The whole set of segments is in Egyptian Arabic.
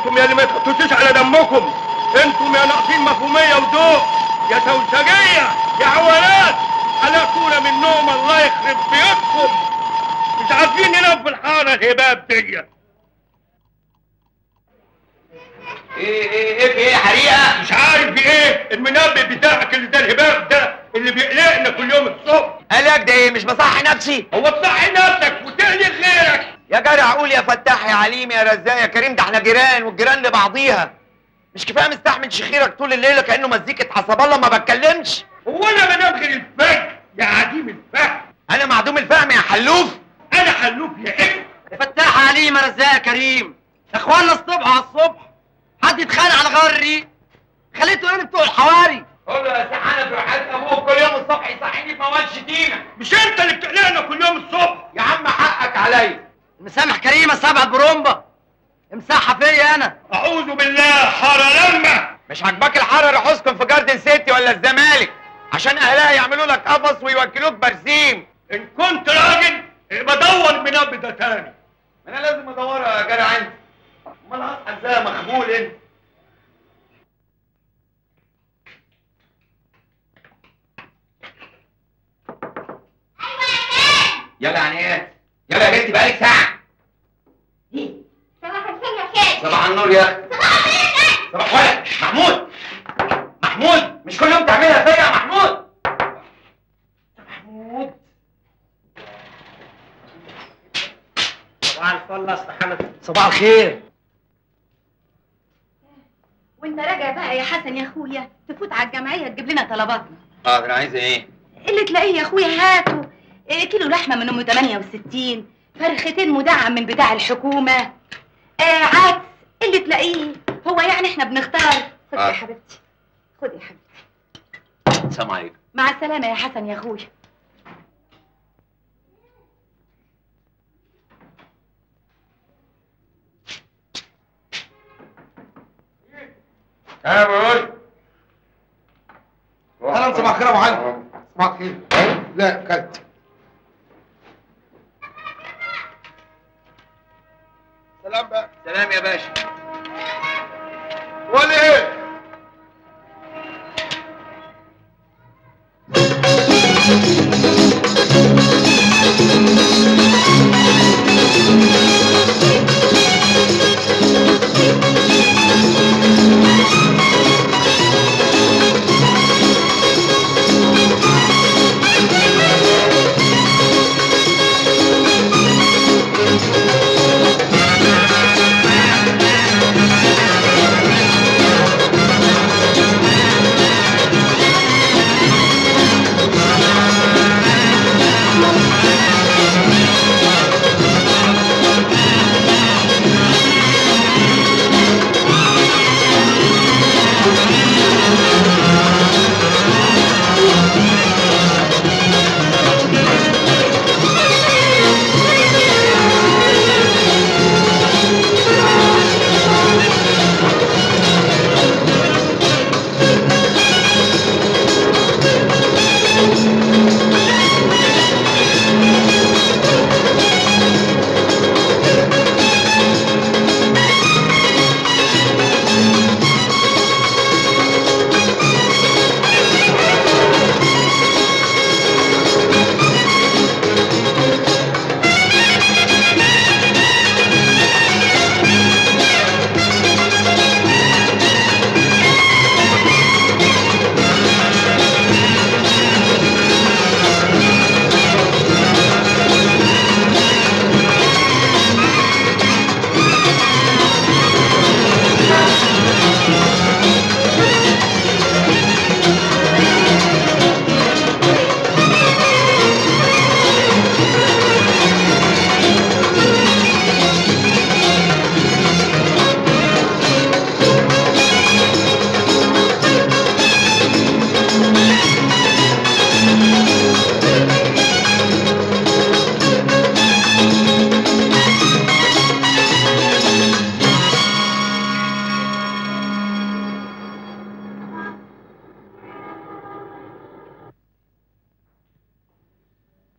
انتم يا اللي ما تحطوش على دمكم انتم يا ناقصين مفهوميه وذوق يا سوسجيه يا عوالات حلقونا من نوم الله يخرب بيوتكم مش عارفين ننام في الحاره الهباب دي ايه ايه ايه في ايه حريقه مش عارف في ايه المنبه بتاعك اللي ده الهباب ده اللي بيقلقنا كل يوم الصبح قالك ده ايه مش بصحي نفسي هو تصحي نفسك وتقلق غيرك يا جدع قول يا فتاح يا عليم يا رزاق يا كريم ده احنا جيران والجيران لبعضيها مش كفايه مستحمل شخيرك طول الليل كانه مزيكه حسب الله ما بتكلمش هو انا بنام غير الفجر يا عديم الفهم انا معدوم الفهم يا حلوف انا حلوف يا ابني فتاح عليم يا رزاق يا كريم اخواننا الصبح على الصبح حد يتخانق على غار الريق خليته ايه بتوع الحواري قول له يا سحانه في حياه ابوك كل يوم الصبح يصحيني بموال شتيمه مش انت اللي بتقلقنا كل يوم الصبح يا عم حقك عليا مسامح كريمه سبعة برومبا امسحها فيا انا اعوذ بالله حاره لما مش عاجباك الحاره روح اسكن في جاردن سيتي ولا الزمالك عشان اهلها يعملوا لك قفص ويوكلوك برسيم ان كنت راجل يبقى دور المنبه ده تاني ما انا لازم ادورها يا جدع انت امال هصحى ازاي يا مخبول انت يلا يعني ايه يلا يا بنتي بقالك ساعه صباح الخير يا خالد صباح النور يا اخي صباح الخير صباح ولد محمود محمود مش كل يوم تعملها فيا يا محمود محمود صباح الفل استحمد صباح الخير وانت راجع بقى يا حسن يا اخويا تفوت على الجمعيه تجيب لنا طلباتنا اه انا عايزه ايه اللي تلاقيه يا اخويا هاته إيه كيلو لحمه من ام 68 فرختين مدعم من بتاع الحكومه آه عدس اللي تلاقيه هو يعني احنا بنختار خد آه. يا حبيبتي خد يا حبيبتي السلام عليكم مع السلامه يا حسن يا اخويا انا بقول اهلا صباح الخير يا ابو علي صباح الخير لا كلت سلام بقى سلام يا باشا ولا ايه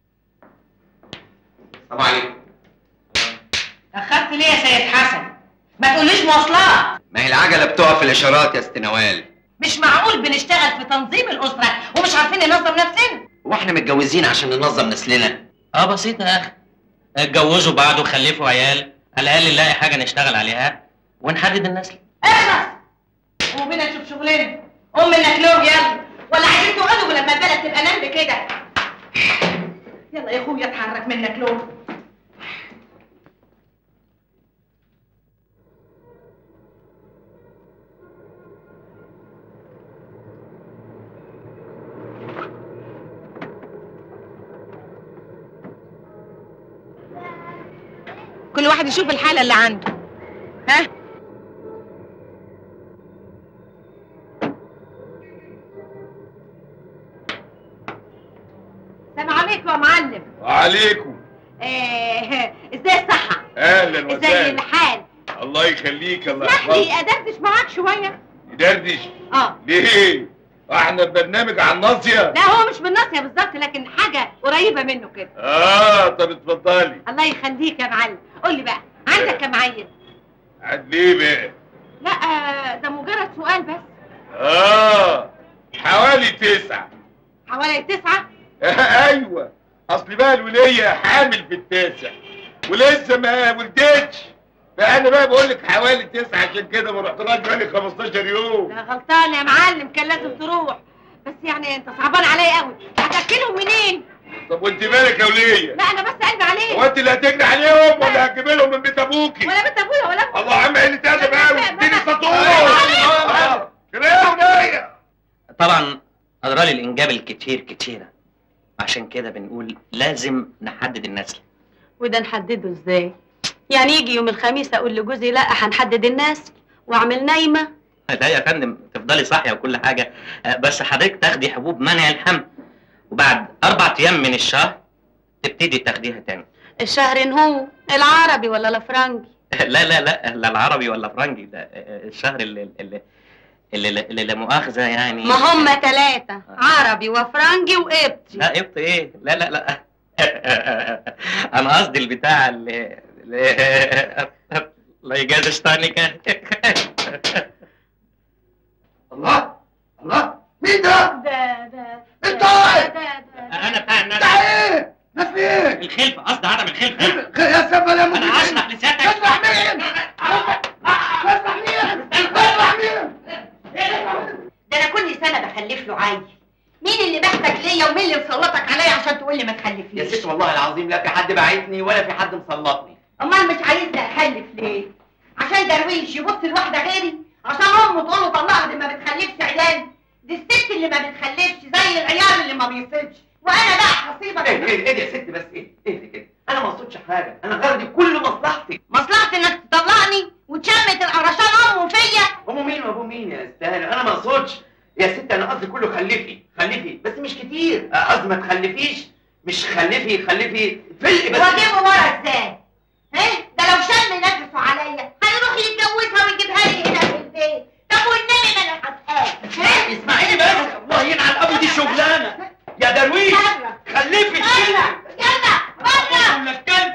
السلام عليكم اخدت ليه يا سيد حسن ما تقوليش مواصلات ما هي العجله بتقف في الاشارات يا ست نوال مش معقول بنشتغل في تنظيم الاسره ومش عارفين ننظم نفسنا واحنا متجوزين عشان ننظم نسلنا اه بسيطة يا اخي اتجوزوا بعض وخلفوا عيال على الاقل نلاقي حاجة نشتغل عليها ونحدد النسل اخلص وبينا نشوف شغلنا قوم منك نوم يلا ولا عايزين تقعدوا لما البلد تبقى نمل كده يلا يا اخويا اتحرك منك نوم كل واحد يشوف الحالة اللي عنده ها السلام عليكم يا معلم وعليكم آه، ازاي الصحة؟ اهلا ازاي وسهلا الحال؟ الله يخليك الله اسمح لي يحفظك ادردش معاك شوية يدردش اه ليه؟ احنا برنامج عن ناصية لا هو مش بالناصية بالظبط لكن حاجة قريبة منه كده اه طب اتفضلي الله يخليك يا معلم قول لي بقى عندك كام عيل؟ عاد ليه بقى؟ لا آه، ده مجرد سؤال بس اه حوالي تسعة حوالي تسعة ايوه اصل بقى الولية حامل في التاسع ولسه ما ولدتش فانا بقى بقول لك حوالي تسعة عشان كده ما رحتلهاش بقالي 15 يوم لا غلطان يا معلم كان لازم تروح بس يعني انت صعبان عليا قوي هتاكلهم منين؟ طب وانت مالك يا ولية؟ لا انا بس قلبي عليك هو انت اللي هتجري عليهم ولا هتجيب لهم من بيت ابوكي؟ ولا بنت ابويا ولا انت الله يا عم قلة ادب لا، قوي لا، اديني لا. سطور لا. كده يا ولية طبعا اضرار الانجاب الكتير كتيرة عشان كده بنقول لازم نحدد النسل وده نحدده ازاي يعني يجي يوم الخميس اقول لجوزي لا هنحدد الناس واعمل نايمه لا يا فندم تفضلي صاحية وكل حاجة آه، بس حضرتك تاخدي حبوب منع الحمل وبعد أربع أيام من الشهر تبتدي تاخديها تاني الشهر هو العربي ولا الافرنجي لا لا لا لا العربي ولا فرنجي ده آه، الشهر اللي اللي اللي, اللي لا مؤاخذة يعني ما هم ثلاثه عربي وفرنجي وقبطي لا قبط ايه لا لا لا انا قصدي البتاع اللي اللي- لا يجاز اشتانك الله الله مين ده؟ ده ده انت ده ده انا بتاع الناس ده ايه؟ ده في ايه؟ الخلفة قصدي عدم الخلفة يا سفل يا انا مجرم هشرح لسيادتك اسمع مين؟ اسمع مين؟ اسمع مين؟ ده انا كل سنه بخلف له عيل مين اللي بحتك ليا ومين اللي مسلطك عليا عشان تقول لي ما يا تخلفليش ست والله العظيم لا في حد باعتني ولا في حد مسلطني امال مش عايزني اخلف ليه عشان درويش يبص لواحده غيري عشان امه تقول له طلقها دي ما بتخلفش عيال دي الست اللي ما بتخلفش زي العيال اللي ما بيصيبش وانا بقى هسيبك ايه ايه ايه يا ست بس ايه ايه كده انا ما اقصدش حاجه انا غرضي كله مصلحتي مصلحتي انك تطلقني وتشمت القرشان امه فيا ابو مين وابو مين يا استاذ انا ما اقصدش يا ست انا قصدي كله خلفي خلفي بس مش كتير قصدي ما تخلفيش مش خلفي خلفي فلقي بس واجيبه ورا ازاي؟ ها؟ ده لو شم نفسه عليا هيروح يتجوزها ويجيبها لي هنا في البيت طب والنبي ما انا هتقال ها؟ اسمعيني بس الله ينعل ابو دي شغلانه يا درويش بره خلفي بره يلا بره ولا الكلب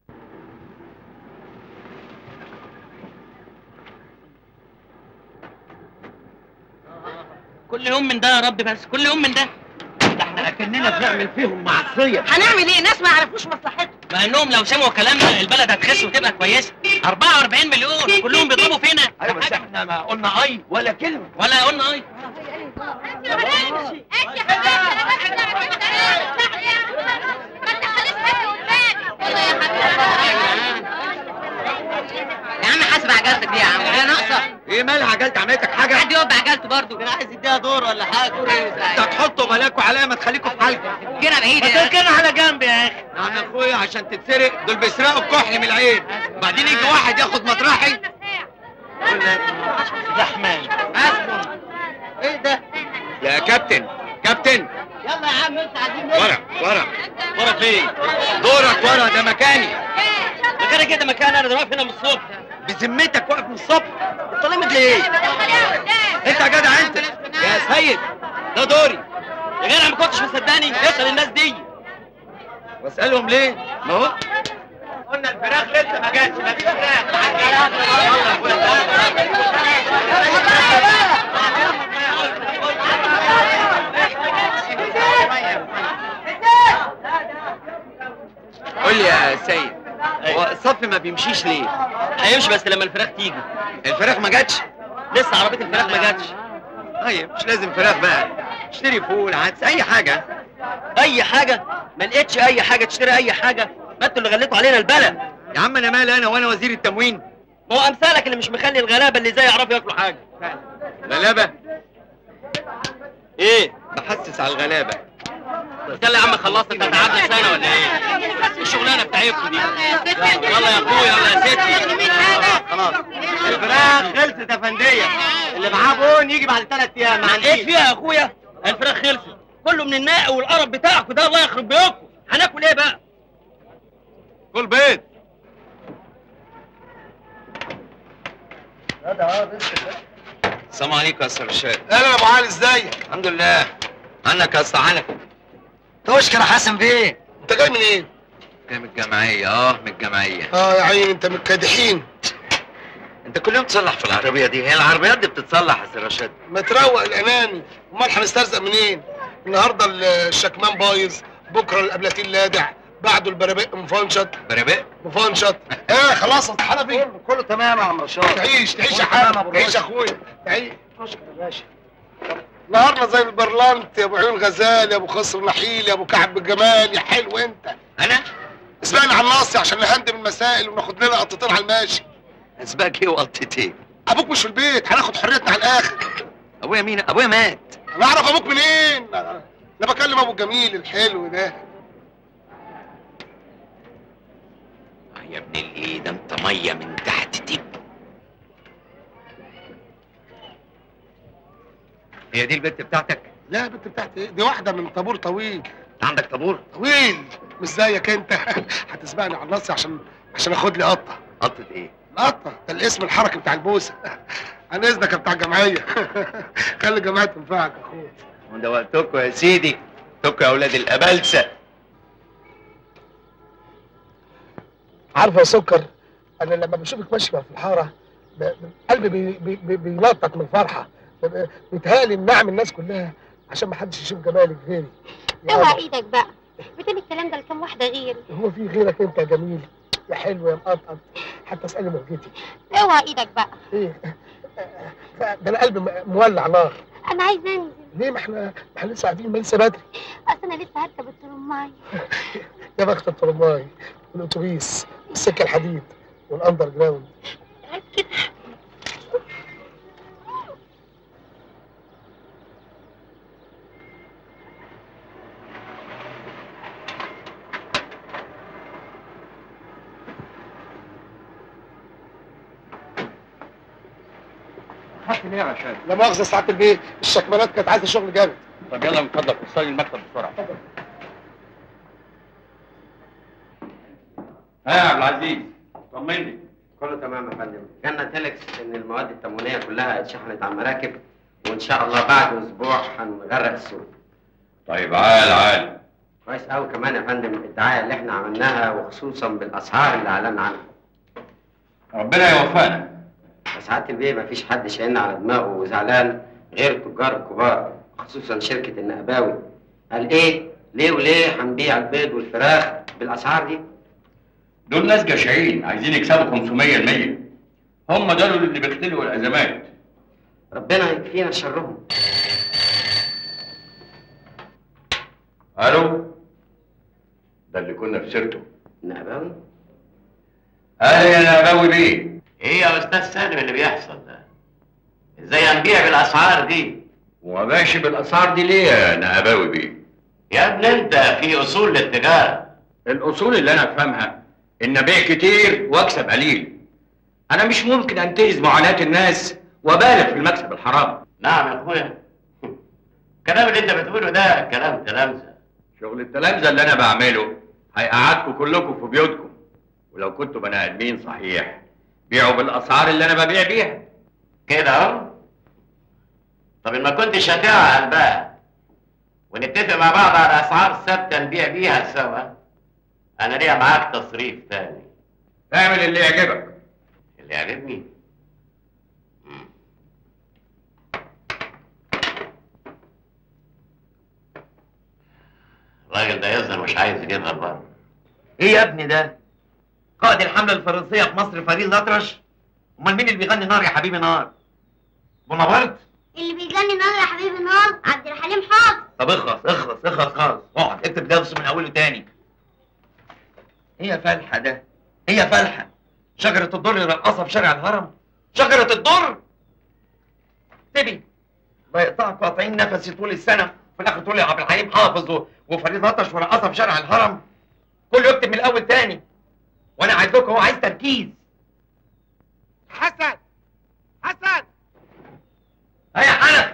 كل يوم من ده يا رب بس كل يوم من ده ده احنا اكننا بنعمل فيهم معصيه هنعمل ايه؟ ناس ما يعرفوش مصلحتهم مع انهم لو سمعوا كلامنا البلد هتخس وتبقى كويسه 44 مليون كلهم بيضربوا فينا ايوه بس احنا ما قلنا اي ولا كلمه ولا قلنا اي انت يا حبيبتي انت انا بس اللي عرفت ما تدخليش حد قدامي والله يا حبيبتي يا عم حاسب عجلتك دي يا عم هي ناقصه ايه مالها عجلت عملتك حاجه حد يقف بعجلته برضه كان عايز يديها دور ولا حاجه دور ايه انت هتحطوا بلاكوا عليا ما تخليكوا في حالكم كده بعيد ما يا تركنا على جنب يا اخي نعم يا اخويا عشان تتسرق دول بيسرقوا الكحل من العين بعدين يجي واحد ياخد مطرحي رحمن ايه ده يا كابتن كابتن يلا يا عم انت عايزين ورا ورا ورا فين؟ دورك ورا ده مكاني مكانك كده مكان انا واقف هنا من الصبح بذمتك واقف من الصبح انت لامد ليه انت يا جدع انت يا سيد ده دوري يا جدع ما كنتش مصدقني اسال الناس دي واسالهم ليه ما هو قلنا الفراخ لسه ما جاتش مفيش فراخ قول لي يا سيد هو الصف ما بيمشيش ليه؟ هيمشي بس لما الفراخ تيجي الفراخ ما جاتش؟ لسه عربيه الفراخ ما جاتش طيب مش لازم فراخ بقى اشتري فول عدس اي حاجه اي حاجه ما لقيتش اي حاجه تشتري اي حاجه ما انتوا اللي غليتوا علينا البلد يا عم انا مالي انا وانا وزير التموين ما هو امثالك اللي مش مخلي الغلابه اللي زي يعرفوا ياكلوا حاجه غلابه ايه بحسس على الغلابه يلا يا عم خلصت انت تعبنا سنه ولا ايه؟ ايه الشغلانه بتاعتكم دي؟ يلا يا اخويا يلا يا ستي خلاص الفراخ خلصت يا فنديه اللي معاه بون يجي بعد ثلاث ايام ما ايه فيها يا اخويا؟ الفراخ خلصت كله من الناقه والقرف بتاعكم ده الله يخرب بيوتكم هناكل ايه بقى؟ كل بيض السلام عليكم يا استاذ رشاد اهلا يا ابو علي ازيك الحمد لله عنك يا اسطى عنك تشكر حسن بيه انت جاي منين جاي من الجمعيه اه من الجمعيه اه يا عيني انت من الكادحين انت كل يوم تصلح في العربيه دي هي العربيات دي بتتصلح يا استاذ رشاد ما تروق الاناني امال هنسترزق منين النهارده الشكمان بايظ بكره الابلاتين لادع بعده البرابق مفنشط بربق مفنشط ايه خلاص انت حنفي كله تمام يا عم رشاد تعيش تعيش يا حبيبي تعيش يا اخويا تعيش يا باشا نهارنا زي البرلانت يا ابو عيون غزال يا ابو خصر نحيل يا ابو كعب الجمال يا حلو انت انا اسبقني على الناصي عشان نهندم المسائل وناخد لنا قطتين على الماشي اسبقك ايه وقطت ايه ابوك مش في البيت هناخد حريتنا على الاخر ابويا مين ابويا مات انا اعرف ابوك منين انا بكلم ابو الجميل الحلو ده يا ابن الايه ده انت ميه من تحت تب هي دي البت بتاعتك لا البنت بتاعتي إيه؟ دي واحده من طابور طويل عندك طابور طويل مش زيك انت هتسبقني على النص عشان عشان اخد لي قطه قطة ايه القطه ده الاسم الحركي بتاع البوسه انا اذنك يا بتاع الجمعيه خلي الجمعيه تنفعك يا اخويا وده وقتكم يا سيدي وقتكم يا اولاد الابلسه عارفه يا سكر انا لما بشوفك ماشيه في الحاره ب- ب- قلبي بي بي بي بينطط من الفرحه ب- بيتهيألي ان نعم الناس كلها عشان ما حدش يشوف جمالك غيري يا اوعى قمر، ايدك بقى بتقولي الكلام ده لكام واحده غيري هو في غيرك انت يا جميل يا حلو يا مقطقط حتى اسالي موجتي اوعى ايدك بقى ايه ده انا قلبي م- مولع نار انا عايزه انزل ليه ما احنا ما احنا لسه قاعدين ما لسه بدري اصل انا لسه هركب الترماي يا بخت الطرماي والاتوبيس والسكه الحديد والاندر جراوند كده خدت ليه يا رشاد؟ لا مؤاخذه سعاده البيه الشكمانات كانت عايزه شغل جامد طب يلا من فضلك وصلي المكتب بسرعه ها يا عبد العزيز طمني كله تمام يا فندم جالنا تلكس ان المواد التموينيه كلها اتشحنت على المراكب وان شاء الله بعد اسبوع هنغرق السوق طيب عال عال كويس قوي كمان يا فندم الدعايه اللي احنا عملناها وخصوصا بالاسعار اللي اعلنا عنها ربنا يوفقنا ساعات البيه مفيش حد شايلنا على دماغه وزعلان غير التجار الكبار خصوصا شركه النقباوي قال ايه ليه وليه هنبيع البيض والفراخ بالاسعار دي دول ناس جشعين عايزين يكسبوا 500% هم دول اللي بيختلقوا الازمات ربنا يكفينا شرهم الو ده اللي كنا في سيرته النقباوي اهلا يا نباوي بيه ايه يا استاذ سالم اللي بيحصل ده ازاي هنبيع بالاسعار دي وما ماشي بالاسعار دي ليه يا نقباوي بيه يا ابن انت في اصول للتجاره الاصول اللي انا افهمها ان ابيع كتير واكسب قليل انا مش ممكن انتهز معاناه الناس وابالغ في المكسب الحرام نعم يا اخويا الكلام اللي انت بتقوله ده كلام تلامذه شغل التلامذه اللي انا بعمله هيقعدكم كلكم في بيوتكم ولو كنتوا بني ادمين صحيح بيعوا بالاسعار اللي انا ببيع بيها كده اهو طب ان ما كنتش هتعقل بقى ونتفق مع بعض على اسعار ثابته نبيع بيها سوا انا ليا معاك تصريف تاني اعمل اللي يعجبك اللي يعجبني مم. الراجل ده يظهر مش عايز يجيبها لبره ايه يا ابني ده؟ قائد الحملة الفرنسية في مصر فريد الأطرش؟ أمال مين اللي بيغني نار يا حبيبي نار؟ بونابرت؟ اللي بيغني نار يا حبيبي نار عبد الحليم حافظ طب اخلص اخلص اخلص خالص اقعد اكتب درس من أوله تاني هي فلحة ده هي فلحة شجرة الدر رقصة في شارع الهرم شجرة الدر تبي الله يقطعك قاطعين نفسي طول السنة في الآخر تقول لي عبد الحليم حافظ و- وفريد أطرش ورقصة في شارع الهرم كله يكتب من الأول تاني وأنا عايز لكم هو عايز تركيز حسن حسن هيا حنف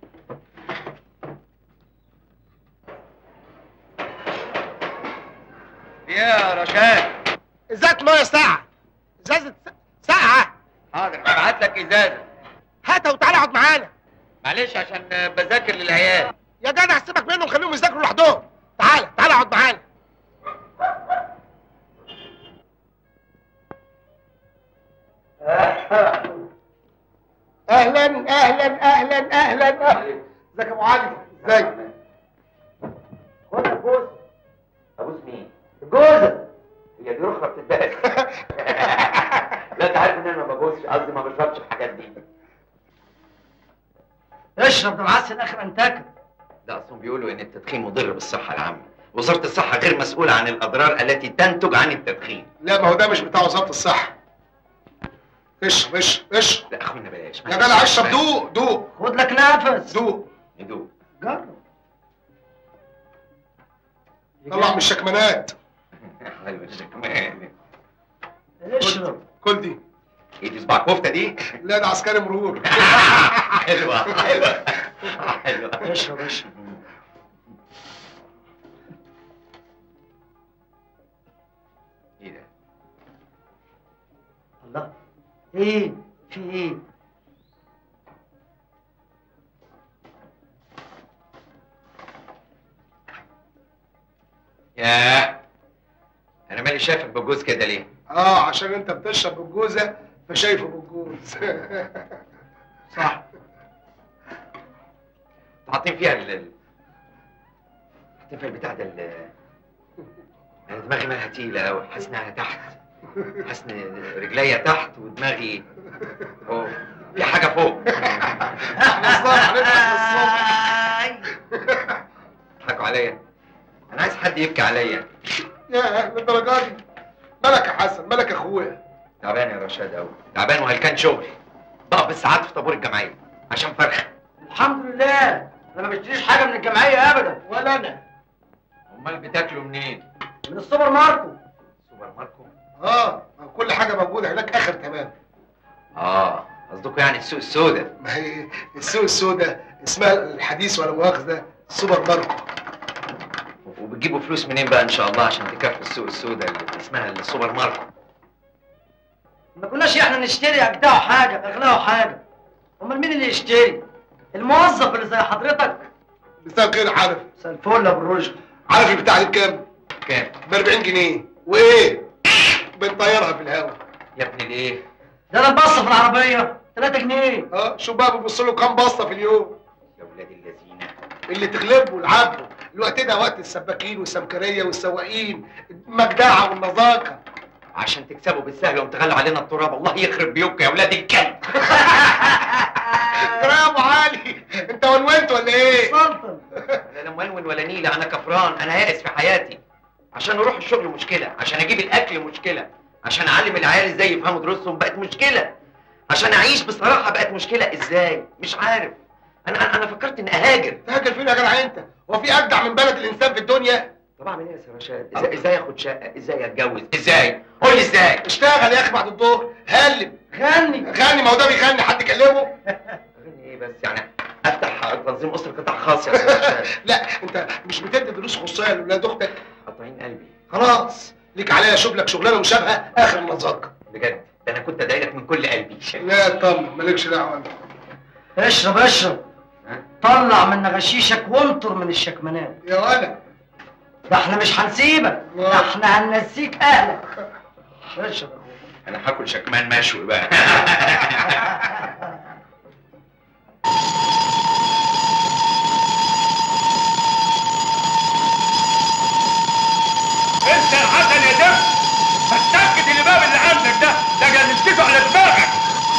يا رشاد ازازه ميه ساعه ازازه س- ساعه حاضر هبعت لك ازازه هاتها وتعالى اقعد معانا معلش عشان بذاكر للعيال يا جدع سيبك منهم خليهم يذاكروا لوحدهم تعالى تعالى اقعد معانا اهلا اهلا اهلا اهلا اهلا ازيك يا ابو علي ازيك خد البوس ابوس مين؟ الجوزه هي دي رخرة بتتباس لا انت عارف ان انا ما ببوسش قصدي ما بشربش الحاجات دي اشرب ده معسل اخر انتاك ده اصلا بيقولوا ان التدخين مضر بالصحه العامه وزاره الصحه غير مسؤوله عن الاضرار التي تنتج عن التدخين لا ما هو ده مش بتاع وزاره الصحه اشرب اشرب اشرب لا اخونا بلاش يا جدع اشرب دوق دوق خد لك نفس دوق ندوق جرب طلع من الشكمانات حلو كمان اشرب كل دي ايه دي صباع كفته دي لا ده عسكري مرور حلوه حلوه حلوه اشرب اشرب ايه ده الله ايه في ايه ياه انا مالي شايفك بالجوز كده ليه اه عشان انت بتشرب بالجوزه فشايفه بالجوز صح حاطين فيها ال ال- حاطين فيها البتاع ده ال- انا دماغي مالها تقيله قوي حاسس انها تحت حاسس ان رجليا تحت ودماغي فوق في حاجه فوق بالظبط هنضحك اضحكوا عليا انا عايز حد يبكي عليا يا للدرجه دي مالك يا حسن مالك يا اخويا تعبان يا رشاد قوي تعبان وهلكان شغل بقف بالساعات في طابور الجمعيه عشان فرخه الحمد لله انا ما بشتريش حاجه من الجمعيه ابدا ولا انا امال بتاكلوا منين من السوبر ماركت سوبر ماركت اه كل حاجه موجوده هناك اخر تمام اه قصدكم يعني السوق السوداء ما هي السوق السوداء اسمها الحديث ولا مؤاخذه السوبر ماركت وبتجيبوا فلوس منين بقى ان شاء الله عشان تكفوا السوق السوداء اللي اسمها السوبر ماركت ما كناش احنا نشتري اجدعوا حاجه اغلاوا حاجه امال مين اللي يشتري الموظف اللي زي حضرتك مساء الخير عارف مساء الفل يا ابو الرشد عارف البتاع دي بكام؟ كام ب 40 جنيه وايه؟ بنطيرها في الهواء يا ابني الايه ده انا البصه في العربيه 3 جنيه اه شوف بقى بيبص له كام بسطه في اليوم يا ولاد اللذينه اللي تغلبه والعبه الوقت ده وقت السباكين والسمكريه والسواقين المجدعه والنظافه عشان تكسبوا بالسهل وتغلوا علينا التراب الله يخرب بيوتكم يا ولاد الكلب يا ابو علي انت ونونت ولا ايه؟ سلطن انا لا مولول ولا نيله انا كفران انا يائس في حياتي عشان اروح الشغل مشكله عشان اجيب الاكل مشكله عشان اعلم العيال ازاي يفهموا دروسهم بقت مشكله عشان اعيش بصراحه بقت مشكله ازاي مش عارف انا انا فكرت اني اهاجر تهاجر فين يا جدع انت؟ هو في اجدع من بلد الانسان في الدنيا؟ طب اعمل ايه يا سي رشاد ازاي ازاي اخد شقه ازاي اتجوز ازاي قول لي ازاي اشتغل يا اخي بعد الظهر هلم غني غني ما هو ده بيغني حد يكلمه اغني ايه بس يعني افتح تنظيم اسره قطاع خاص يا سي رشاد لا انت مش بتدي دروس خصوصيه لاولاد اختك قاطعين قلبي خلاص ليك عليا اشوف لك شغلانه مشابهه اخر النظاقه بجد ده انا كنت ادعي لك من كل قلبي لا اطمن مالكش دعوه انت اشرب اشرب ها؟ طلع من غشيشك وانطر من الشكمانات يا ولد ده احنا مش هنسيبك ده احنا هننسيك اهلك اشرب يا انا هاكل شكمان مشوي بقى انت يا حسن يا دب فتكت الباب اللي عندك ده ده جنبته على دماغك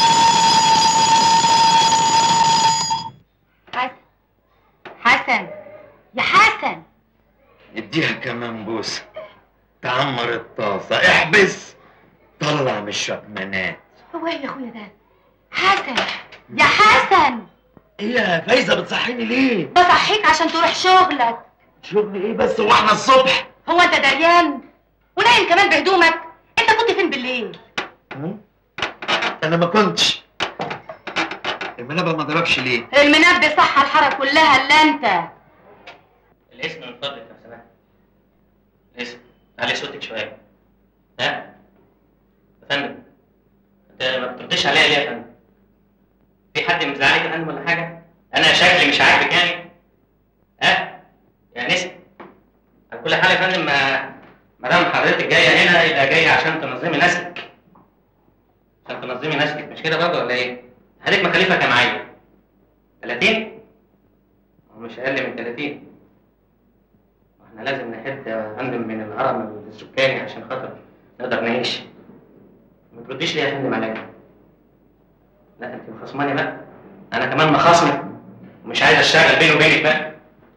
حسن حسن يا حسن اديها كمان بوسه تعمر الطاسه احبس طلع من الشكمانات هو ايه يا اخويا ده حسن يا حسن ايه يا فايزه بتصحيني ليه بصحيك عشان تروح شغلك شغل ايه بس واحنا الصبح هو انت دريان ونايم كمان بهدومك انت كنت فين بالليل انا ما كنتش المنبه ما ضربش ليه المنبه صح الحاره كلها الا انت الاسم من فضلك لو سمحت الاسم علي صوتك شويه ها يا فندم انت ما بتردش عليا ليه يا فندم في حد مزعلك يا فندم ولا حاجه انا شكلي مش عاجبك يعني ها يا نسم على كل حال يا فندم ما ما دام حضرتك جايه هنا يبقى جايه عشان تنظمي نسلك عشان تنظمي نسلك مش كده برضه ولا ايه؟ حضرتك مكلفه كام عيل؟ 30 هو مش اقل من 30 احنا لازم نحد يا فندم من الهرم السكاني عشان خاطر نقدر نعيش ما ترديش ليه يا فندم عليا لا انت مخصماني بقى انا كمان مخاصمك ومش عايز اشتغل بيني وبينك بقى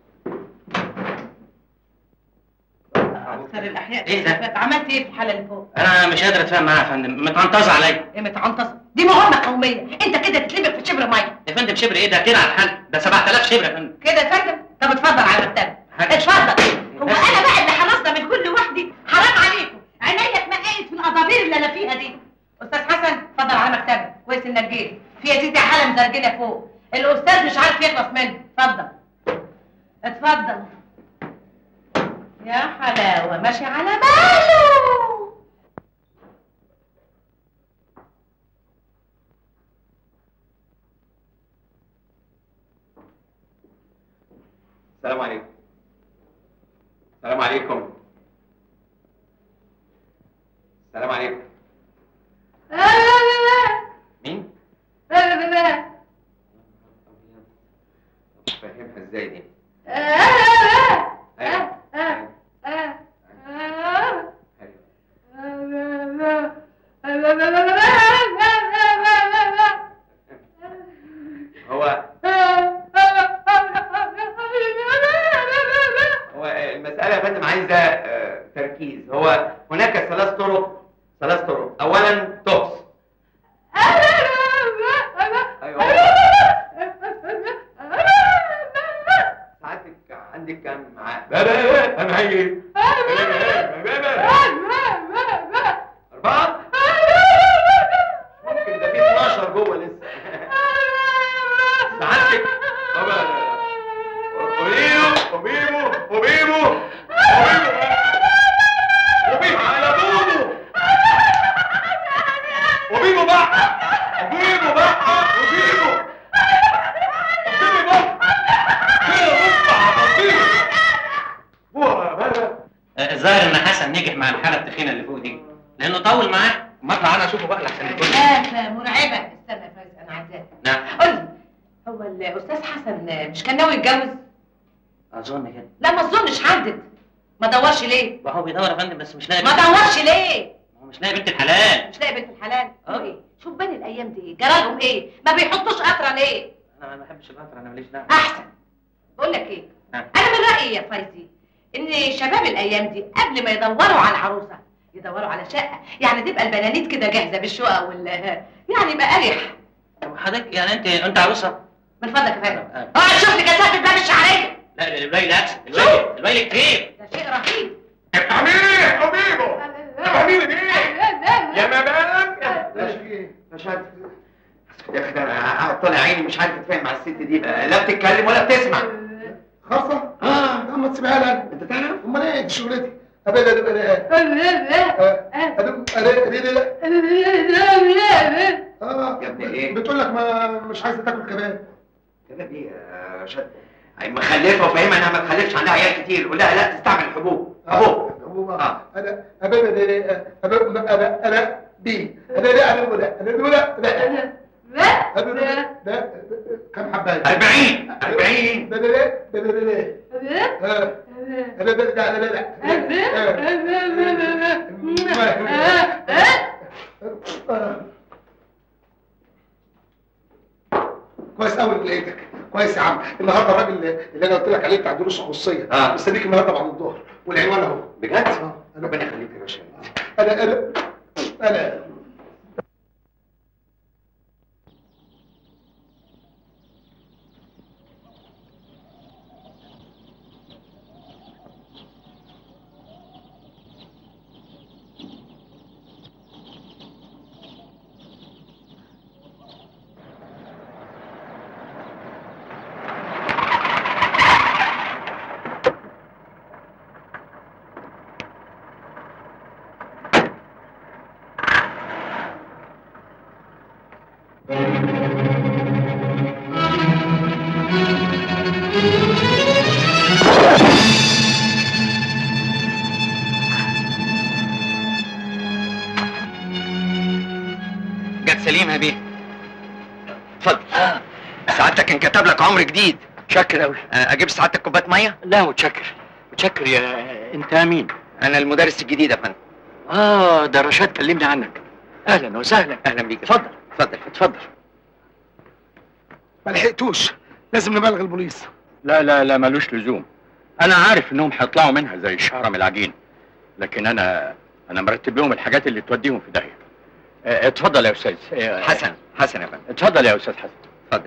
اكثر الاحياء إيه ده؟ عملت ايه في الحاله اللي فوق انا مش قادر اتفاهم معاها يا فندم متعنطزه عليا ايه متعنطصه دي مهمه قوميه انت كده تتلبق في شبر ميه يا فندم شبر ايه ده كده على الحل ده 7000 شبر يا فندم كده يا فندم طب اتفضل على مكتبك حاجة. اتفضل هو انا بقى اللي هنظم الكل لوحدي حرام عليكم عينيا اتمقيت في القضابير اللي انا فيها دي استاذ حسن اتفضل على مكتبك كويس انك جيت في يا سيدي حاله مزرجله فوق الاستاذ مش عارف يخلص منه اتفضل اتفضل يا حلاوه ماشي على باله السلام عليكم السلام عليكم السلام عليكم مين؟ فاهمها ازاي دي؟ أيوة. أيوة. هو هو المسألة يا فندم عايزة آه، تركيز هو هناك ثلاث طرق ثلاث طرق أولا توكس أيوة ساعتك عندك كام معاه بابا أنا هاجي أربعة ممكن ده في 12 جوه لسه سعادتك بابا أبيبو أبيبو أبيبو أبيبو أبيبو على بوبو أبيبو بقى أبيبو بقى أبيبو أبيبو بقى كده بص أبيبو هو بابا آه، الظاهر ان حسن نجح مع الحاله التخينه اللي فوق دي لانه طول معاه ما اطلع انا اشوفه بقى لحسن يكون آفة مرعبة استنى يا فايز أنا عايزاك نعم قول لي هو الأستاذ حسن مش كان ناوي يتجوز؟ اظن كده لا ما أظنش حدد ما دورش ليه؟ ما هو بيدور يا فندم بس مش لاقي ما بنت- دورش ليه؟ هو مش لاقي بنت الحلال مش لاقي بنت الحلال؟ آه. هو إيه؟ شوف بني الأيام دي إيه؟ جرالهم إيه؟ ما بيحطوش قطرة ليه؟ انا ما بحبش القطر انا ماليش دعوه أحسن بقول لك إيه؟ نعم. أنا من رأيي يا فايزي إن شباب الأيام دي قبل ما يدوروا على عروسة يدوروا على شقة يعني تبقى البنانيت كده جاهزة بالشقق وال يعني يبقى أريح طب حضرتك يعني انت انت عروسه من فضلك يا فندم آه. اقعد شوف لي كثافة باب الشعرية لا الويل احسن الويل الويل كتير ده شيء رهيب حبيبي حبيبي حبيبي دي يا مدام مشهد يا اخي ده انا طالع عيني مش عارف اتفاهم مع الست دي بقى لا بتتكلم ولا بتسمع خاصة؟ اه لا ما تسيبها لي انا انت تعرف امال ايه دي شغلتي ابدا ابدا اه يا ابني ايه؟ بتقول لك ما مش عايزه تاكل كباب كده دي يا شد هي مخلفه وفاهمها انها ما تخلفش عندها عيال كتير قول لها لا تستعمل الحبوب حبوب هو آه. انا ابدا انا انا دي انا لا انا الاولى انا الاولى لا انا لا انا لا لا كم حبايه 40 40 لا لا لا لا لا لا لا انا لا لا لا لا كويس قوي اللي لقيتك كويس يا عم النهارده الراجل اللي انا قلت لك عليه بتاع دروس خصوصيه آه. مستنيك النهارده بعد الظهر والعنوان اهو بجد؟ اه انا ربنا يخليك يا باشا انا انا انا جت سليمه بيه اتفضل سعادتك انكتب لك عمر جديد متشكر قوي اجيب سعادتك كوبايه ميه لا متشكر متشكر يا انت مين انا المدرس الجديد يا فندم اه ده رشاد كلمني عنك اهلا وسهلا اهلا بيك اتفضل اتفضل اتفضل ما لحقتوش لازم نبلغ البوليس لا لا لا ملوش لزوم انا عارف انهم هيطلعوا منها زي الشعره من العجين لكن انا انا مرتب لهم الحاجات اللي توديهم في داهيه اه، اتفضل يا استاذ اه، حسن حسن يا فندم اتفضل يا استاذ حسن اتفضل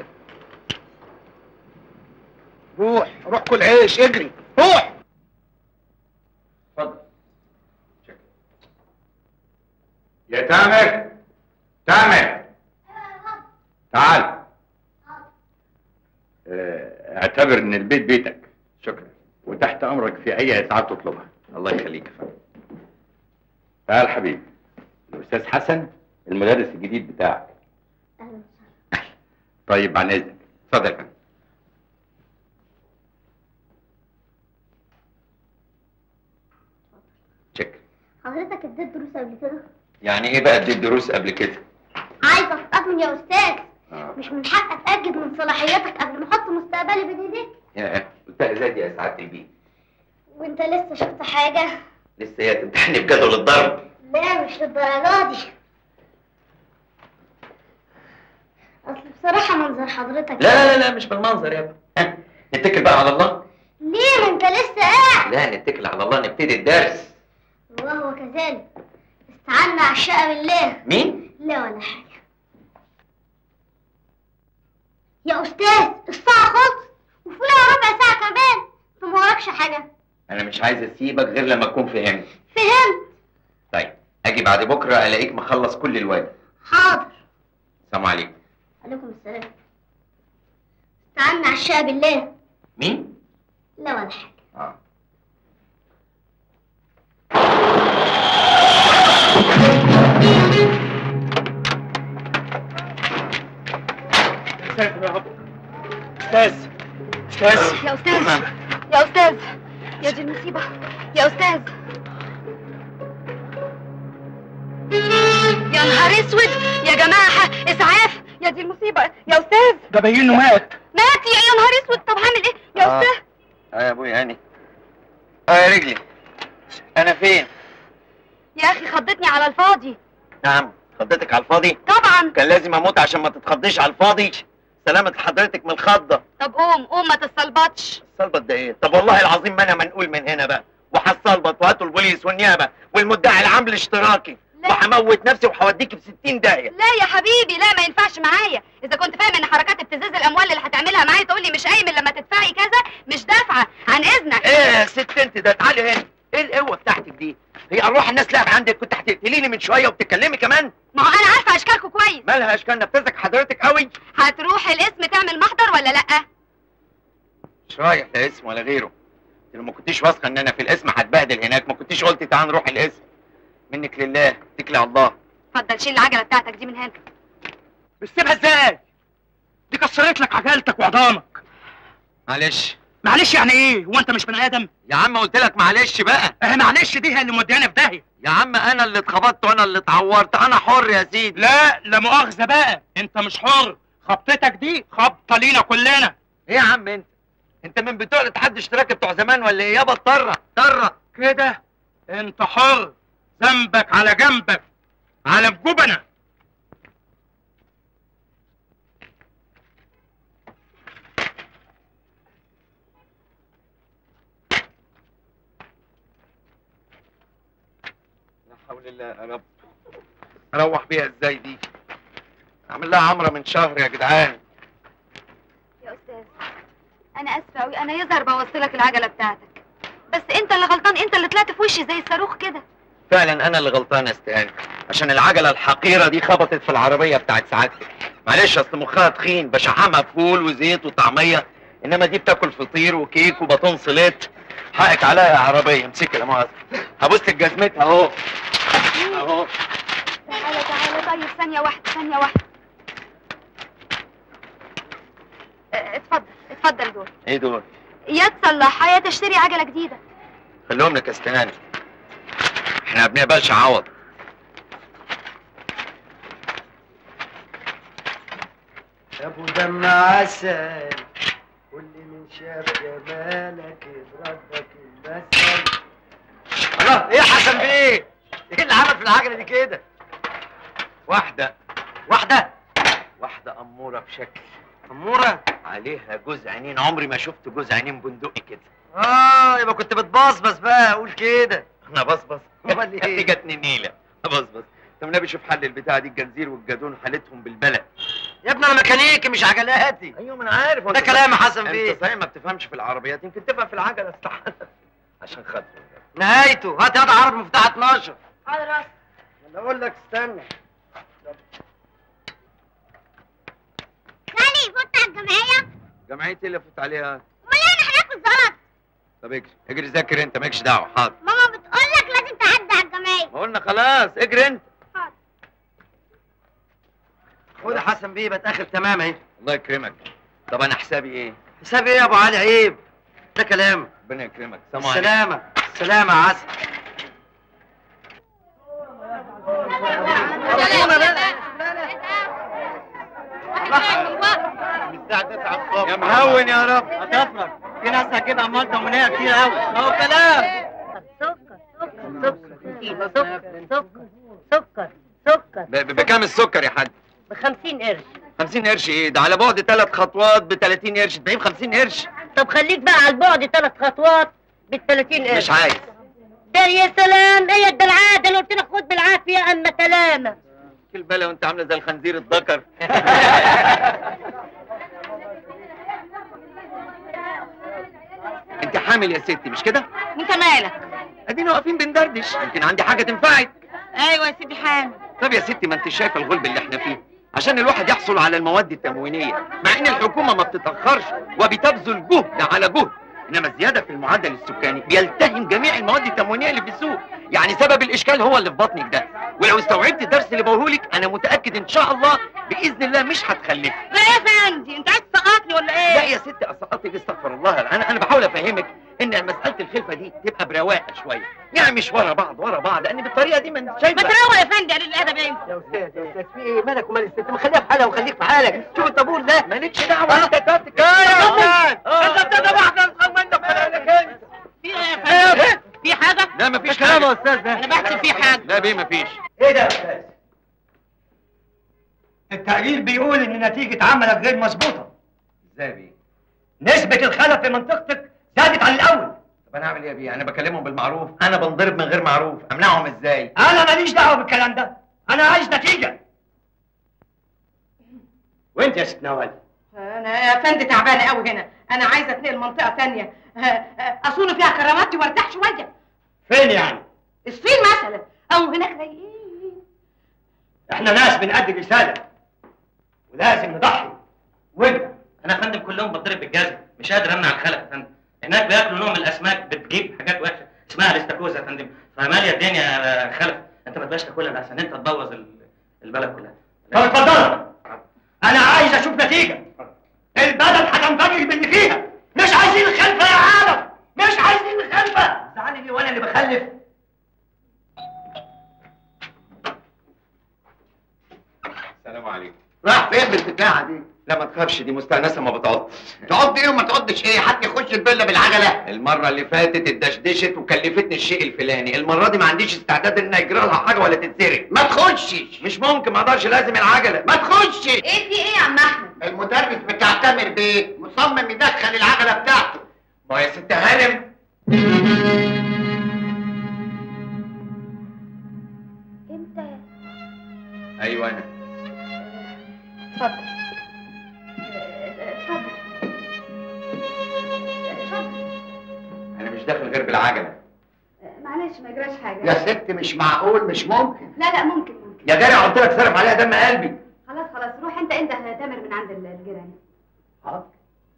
روح روح كل عيش اجري روح اتفضل يا تامر تامر تعال اه، اعتبر ان البيت بيتك شكرا وتحت امرك في اي اسعاف تطلبها الله يخليك يا فندم تعال حبيبي الاستاذ حسن المدرس الجديد بتاعك طيب عن اذنك اتفضل يا فندم شكرا حضرتك اديت دروس قبل كده يعني ايه بقى اديت دروس قبل كده عايزه اطمن يا استاذ آه. مش من حق اتاكد من صلاحيتك قبل ما احط مستقبلي بين ايديك يا قلتها ازاي يا سعاده البيه وانت لسه شفت حاجه لسه هي تمتحني بجدول الضرب لا مش للدرجه دي اصل بصراحه منظر حضرتك لا لا لا, لا مش بالمنظر يا ابني ها، نتكل بقى على الله ليه ما انت لسه قاعد لا نتكل على الله نبتدي الدرس وهو كذلك استعنا عشاء بالله مين لا ولا حاجه يا استاذ الساعه خلصت وفيها ربع ساعه كمان انت ما وراكش حاجه انا مش عايز اسيبك غير لما تكون فهمت فهمت طيب اجي بعد بكره الاقيك مخلص كل الواجب حاضر السلام عليكم عليكم السلام استعنا عشاء بالله مين لا ولا حاجه اه استاذ استاذ استاذ يا استاذ يا استاذ يا دي المصيبه يا استاذ يا نهار اسود يا جماعه اسعاف يا دي المصيبه يا استاذ ده باين انه مات مات يا يا نهار اسود طب هعمل ايه يا آه. استاذ اه يا ابويا هاني اه يا رجلي انا فين يا اخي خضتني على الفاضي نعم خضتك على الفاضي طبعا كان لازم اموت عشان ما تتخضيش على الفاضي سلامة حضرتك من الخضة طب قوم قوم ما تستلبطش الصلبط ده ايه طب والله العظيم ما انا منقول من هنا بقى وهصلبط وهاتوا البوليس والنيابة والمدعي العام الاشتراكي لا. وهموت نفسي وهوديك في 60 داهية لا يا حبيبي لا ما ينفعش معايا اذا كنت فاهم ان حركات ابتزاز الاموال اللي هتعملها معايا تقول لي مش قايم إلا لما تدفعي كذا مش دافعه عن اذنك ايه يا ست انت ده تعالي هنا ايه القوة بتاعتك دي هي اروح الناس لعب عندك كنت هتقتليني من شوية وبتتكلمي كمان ما هو انا عارفه اشكالكم كويس مالها اشكال نفذك حضرتك قوي هتروح الاسم تعمل محضر ولا لا مش رايح لا اسم ولا غيره انت لو ما كنتيش واثقه ان انا في الاسم هتبهدل هناك ما كنتيش قلت تعال نروح الاسم منك لله اتكلي على الله اتفضل شيل العجله بتاعتك دي من هنا بتسيبها ازاي؟ دي كسرت لك عجلتك وعظامك معلش معلش يعني ايه هو انت مش بني ادم يا عم قلت لك معلش بقى اه معلش دي هي اللي موديانا في داهيه يا عم انا اللي اتخبطت وانا اللي اتعورت انا حر يا سيدي لا لا مؤاخذه بقى انت مش حر خبطتك دي خبطه لينا كلنا ايه يا عم انت انت من بتوع الاتحاد الاشتراكي بتوع زمان ولا ايه يابا اضطر اضطر كده انت حر ذنبك على جنبك على الجبنه لا حول الله يا رب اروح بيها ازاي دي اعمل لها عمره من شهر يا جدعان يا استاذ انا اسفه قوي انا يظهر بوصلك العجله بتاعتك بس انت اللي غلطان انت اللي طلعت في وشي زي الصاروخ كده فعلا انا اللي غلطان يا استهاني عشان العجله الحقيره دي خبطت في العربيه بتاعت سعادتك معلش اصل مخها تخين بشحمها فول وزيت وطعميه انما دي بتاكل فطير وكيك وبطون سليت حقك عليا يا عربيه امسكي لا مؤاخذه هبص لك جزمتها اهو اهو تعالى تعالى طيب ثانيه واحده ثانيه واحده اه، اتفضل اتفضل دول ايه دول يا تصلحها يا تشتري عجله جديده خليهم لك يا استهاني احنا ما بنقبلش عوض يا ابو دم عسل كل من شاف جمالك يضربك المثل الله ايه يا حسن بيه ايه اللي عمل في العجله دي كده واحده واحده واحده اموره بشكل اموره عليها جوز عينين عمري ما شفت جوز عينين بندقي كده اه يبقى كنت بتبصبص بقى اقول كده انا بصبص امال يا ابني ايه جاتني نيله بصبص طب النبي شوف حل البتاعه دي الجنزير والجدون حالتهم بالبلد يا ابني انا ميكانيكي مش عجلاتي ايوه ما انا عارف ده كلام يا حسن بيه انت صحيح ما بتفهمش في العربيات يمكن تفهم في العجله استحمل عشان خاطر نهايته هات ياض عربي مفتاح 12 حاضر راس ولا اقول لك استنى خالي فوت على الجمعيه جمعيتي اللي فوت عليها امال انا هناكل زلط طب اجري اجري ذاكر انت مالكش دعوه حاضر ماما بتقول لك لازم تعدي على الجمعيه ما قلنا خلاص اجري انت خد يا حسن بيه بتاخر تمام اهي الله يكرمك طب انا حسابي ايه حساب ايه يا ابو علي عيب ده كلام ربنا يكرمك سلام عليكم السلامة السلامة يا عسل يا مهون يا رب هتفرج في ناس هتجيبها مالطة ومنية كتير قوي اهو كلام سكر سكر سكر سكر ب- ب- بكام السكر يا حاج ب 50 قرش 50 قرش ايه ده على بعد ثلاث خطوات ب 30 قرش تبيع ب 50 قرش طب خليك بقى على البعد ثلاث خطوات بال 30 قرش مش عايز ده يا سلام هي ده العاده اللي قلت لك خد بالعافيه اما سلامه كل بلا وانت عامله زي الخنزير الذكر انت حامل يا ستي مش كده؟ انت مالك ادينا واقفين بندردش يمكن عندي حاجه تنفعك ايوه يا سيدي حامل طب يا ستي ما انت شايفه الغلب اللي احنا فيه عشان الواحد يحصل على المواد التموينيه مع ان الحكومه ما بتتاخرش وبتبذل جهد على جهد انما الزياده في المعدل السكاني بيلتهم جميع المواد التموينيه اللي في السوق يعني سبب الاشكال هو اللي في بطنك ده ولو استوعبت الدرس اللي بقولهولك انا متاكد ان شاء الله باذن الله مش هتخلفي لا يا فندي انت عايز تسقطني ولا ايه لا يا ستي اسقطك استغفر الله انا انا بحاول افهمك ان مساله الخلفه دي تبقى برواقه شويه يعني مش ورا بعض ورا بعض لان بالطريقه دي ما انت ما شايفه تروق يا فندي قليل الادب انت يا استاذ يا استاذ في ايه مالك ومال الست ما خليها في حالها وخليك في حالك شوف الطابور ده مالكش دعوه انت تبتك يا استاذ انت ابتدى واحده منك حالك في ايه يا فندي في حاجه لا مفيش كلام يا حاجه استاذ ده انا بحسب في حاجه لا بيه مفيش ايه ده يا استاذ التقرير بيقول ان نتيجة عملك غير مظبوطة ازاي بيه نسبة الخلف في منطقتك زادت عن الأول طب انا اعمل ايه يا بيه انا بكلمهم بالمعروف انا بنضرب من غير معروف امنعهم ازاي أنا ماليش دعوة بالكلام ده أنا عايز نتيجة وأنت يا ست نوال انا يا فندي تعبانه قوي هنا انا عايزه اتنقل منطقه تانية ه- ه- اصون فيها كراماتي وارتاح شويه فين يعني؟ الصين مثلا او هناك رايقين إحنا ناس بنأدي رسالة ولازم نضحي وأنت انا يا فندم كلهم بتضرب بالجزم مش قادر امنع الخلق يا فندم هناك بياكلوا نوع من الاسماك بتجيب حاجات وحشه اسمها الاستاكوزا يا فندم فماليه الدنيا يا خلف انت ما تبقاش تاكلها لحسن انت تبوظ ال- البلد كلها طب اتفضل أنا عايز أشوف نتيجة البلد هتنفجر باللي فيها مش عايزين خلفه يا عالم مش عايزين خلفه زعلني ليه وانا اللي بخلف السلام عليكم راح فين بالبتاعه دي لا ما تخافش دي مستأنسة ما بتعض تعض ايه وما تعضش ايه حد يخش الفيلا بالعجله المرة اللي فاتت اتدشدشت وكلفتني الشيء الفلاني المرة دي ما عنديش استعداد ان يجرى لها حاجة ولا تتسرق ما تخشش مش ممكن ما اقدرش لازم العجلة ما تخشش ايه في ايه يا عم احمد المدرس بتاع تامر بيه مصمم يدخل العجله بتاعته ما يا ست هانم انت ايوه انا اتفضل اتفضل اتفضل انا مش داخل غير بالعجلة معلش ما يجراش حاجه يا ست مش معقول مش ممكن لا لا ممكن ممكن يا جاري قلت لك صرف عليها دم قلبي خلاص خلاص روح انت انت تامر من عند الجيران حاضر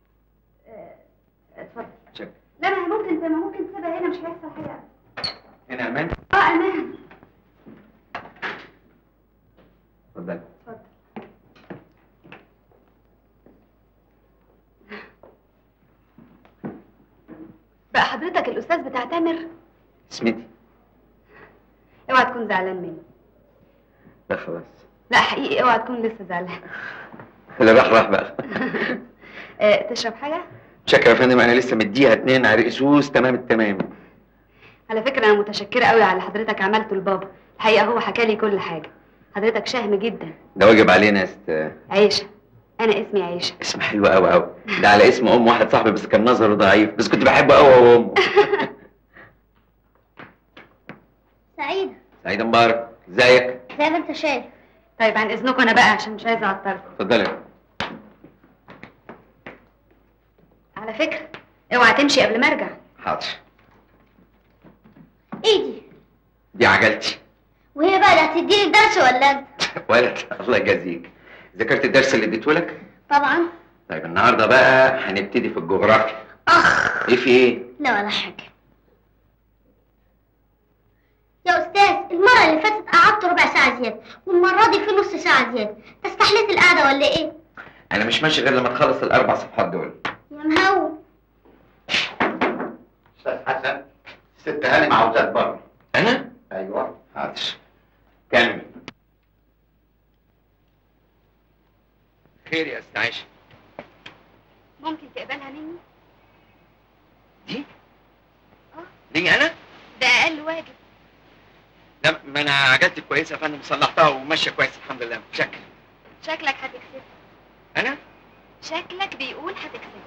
اتفضل شكرا لا ما هي ممكن انت ما ممكن تسيبها هنا مش هيحصل حاجه هنا امان اه امان اتفضل اتفضل بقى حضرتك الاستاذ بتاع تامر اسمتي اوعى تكون زعلان مني لا خلاص لا حقيقي اوعى تكون لسه زعلان لا راح راح بقى اه تشرب حاجه شكرا يا فندم انا لسه مديها اتنين عرقسوس تمام التمام على فكره انا متشكره قوي على اللي حضرتك عملته لبابا الحقيقه هو حكى لي كل حاجه حضرتك شهم جدا ده واجب علينا يا ست عيشه انا اسمي عيشه اسم حلو قوي قوي ده على اسم ام واحد صاحبي بس كان نظره ضعيف بس كنت بحبه قوي هو وامه سعيدة سعيد مبارك ازيك زي ما انت شايف طيب عن اذنكم انا بقى عشان مش عايزه اعطلكم اتفضلي على فكره اوعى تمشي قبل ما ارجع حاضر ايه دي دي عجلتي وهي بقى اللي هتديني الدرس ولا انت ولد الله يجازيك ذاكرت الدرس اللي اديته لك طبعا طيب النهارده بقى هنبتدي في الجغرافيا اخ ايه في ايه لا ولا حاجة يا استاذ المرة اللي فاتت قعدت ربع ساعة زيادة والمرة دي في نص ساعة زيادة استحليت القعدة ولا ايه؟ انا مش ماشي غير لما تخلص الاربع صفحات دول يا مهون استاذ حسن ست هانم عاوزاك بره انا ايوه حاضر كمل خير يا استاذ عائشه ممكن تقبلها مني دي ليه انا ده اقل واجب لا ما انا عجلتي كويسه يا فندم صلحتها وماشيه كويس الحمد لله شكل شكلك هتكسب انا شكلك بيقول هتكسب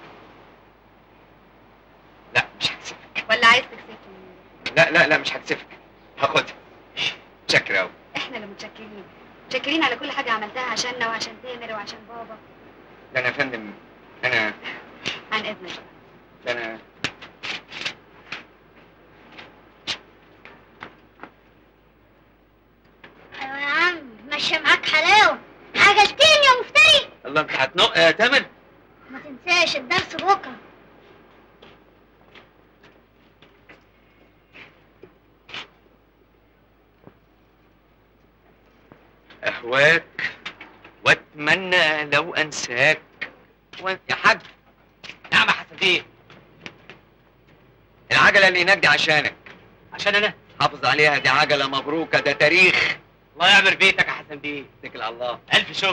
لا مش هكسفك ولا عايز تكسبني لا لا لا مش هكسفك هاخدها شكرا قوي احنا اللي متشكرين متشكرين على كل حاجه عملتها عشاننا وعشان تامر وعشان بابا ده انا يا فندم انا عن اذنك ده انا ايوه يا عم ماشية معاك حلاوة عجلتين يا مفتري الله انت هتنق يا تامر ما تنساش الدرس بكرة اهواك واتمنى لو انساك و... يا حاج نعم يا حسن ايه العجله اللي هناك دي عشانك عشان انا حافظ عليها دي عجله مبروكه ده تاريخ الله يعمر بيتك يا حسن بيه اتكل على الله الف شكر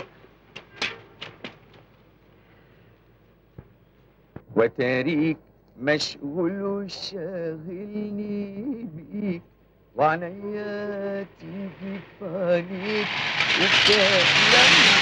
وتاريك مشغول وشاغلني بيك وعنيا تيجي في عينيك وبتحلم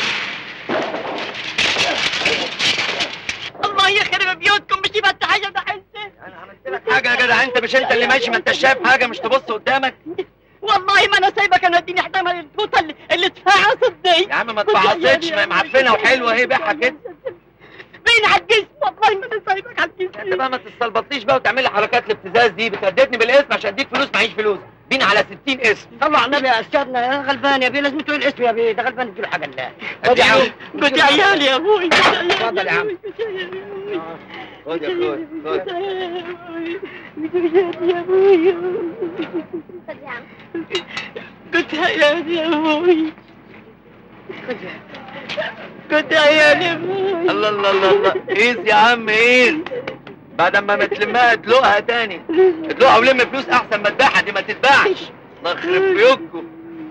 الله يخرب بيوتكم مش يبقى حاجه ده حسن انا عملت لك حاجه يا جدع انت مش انت اللي ماشي ما انت شايف حاجه مش تبص قدامك والله ما انا سايبك انا اديني حتى البوطه اللي, اللي اتفعصت دي يا عم ما اتفعصتش ما هي معفنه وحلوه اهي بيعها كده فين على الجسم والله ما انا سايبك على الجسم انت بقى ما تستلبطنيش بقى وتعمل لي حركات الابتزاز دي بتهددني بالاسم عشان اديك فلوس معيش فلوس بين على 60 اسم طلع على النبي يا استاذنا يا غلبان يا بيه لازم تقول اسم يا بيه ده غلبان اديله حاجه الله خد يا عم كنت عيالي يا ابوي اتفضل يا عم خد يا اخويا خد يا ابوي خد يا عم كنت عيالي يا ابوي خد يا عم كنت عيالي الله الله الله الله قيس يا عم قيس بعد ما ما تلمها ادلقها تاني ادلقها ولم فلوس احسن ما تبيعها دي ما تتباعش الله يخرب بيوتكم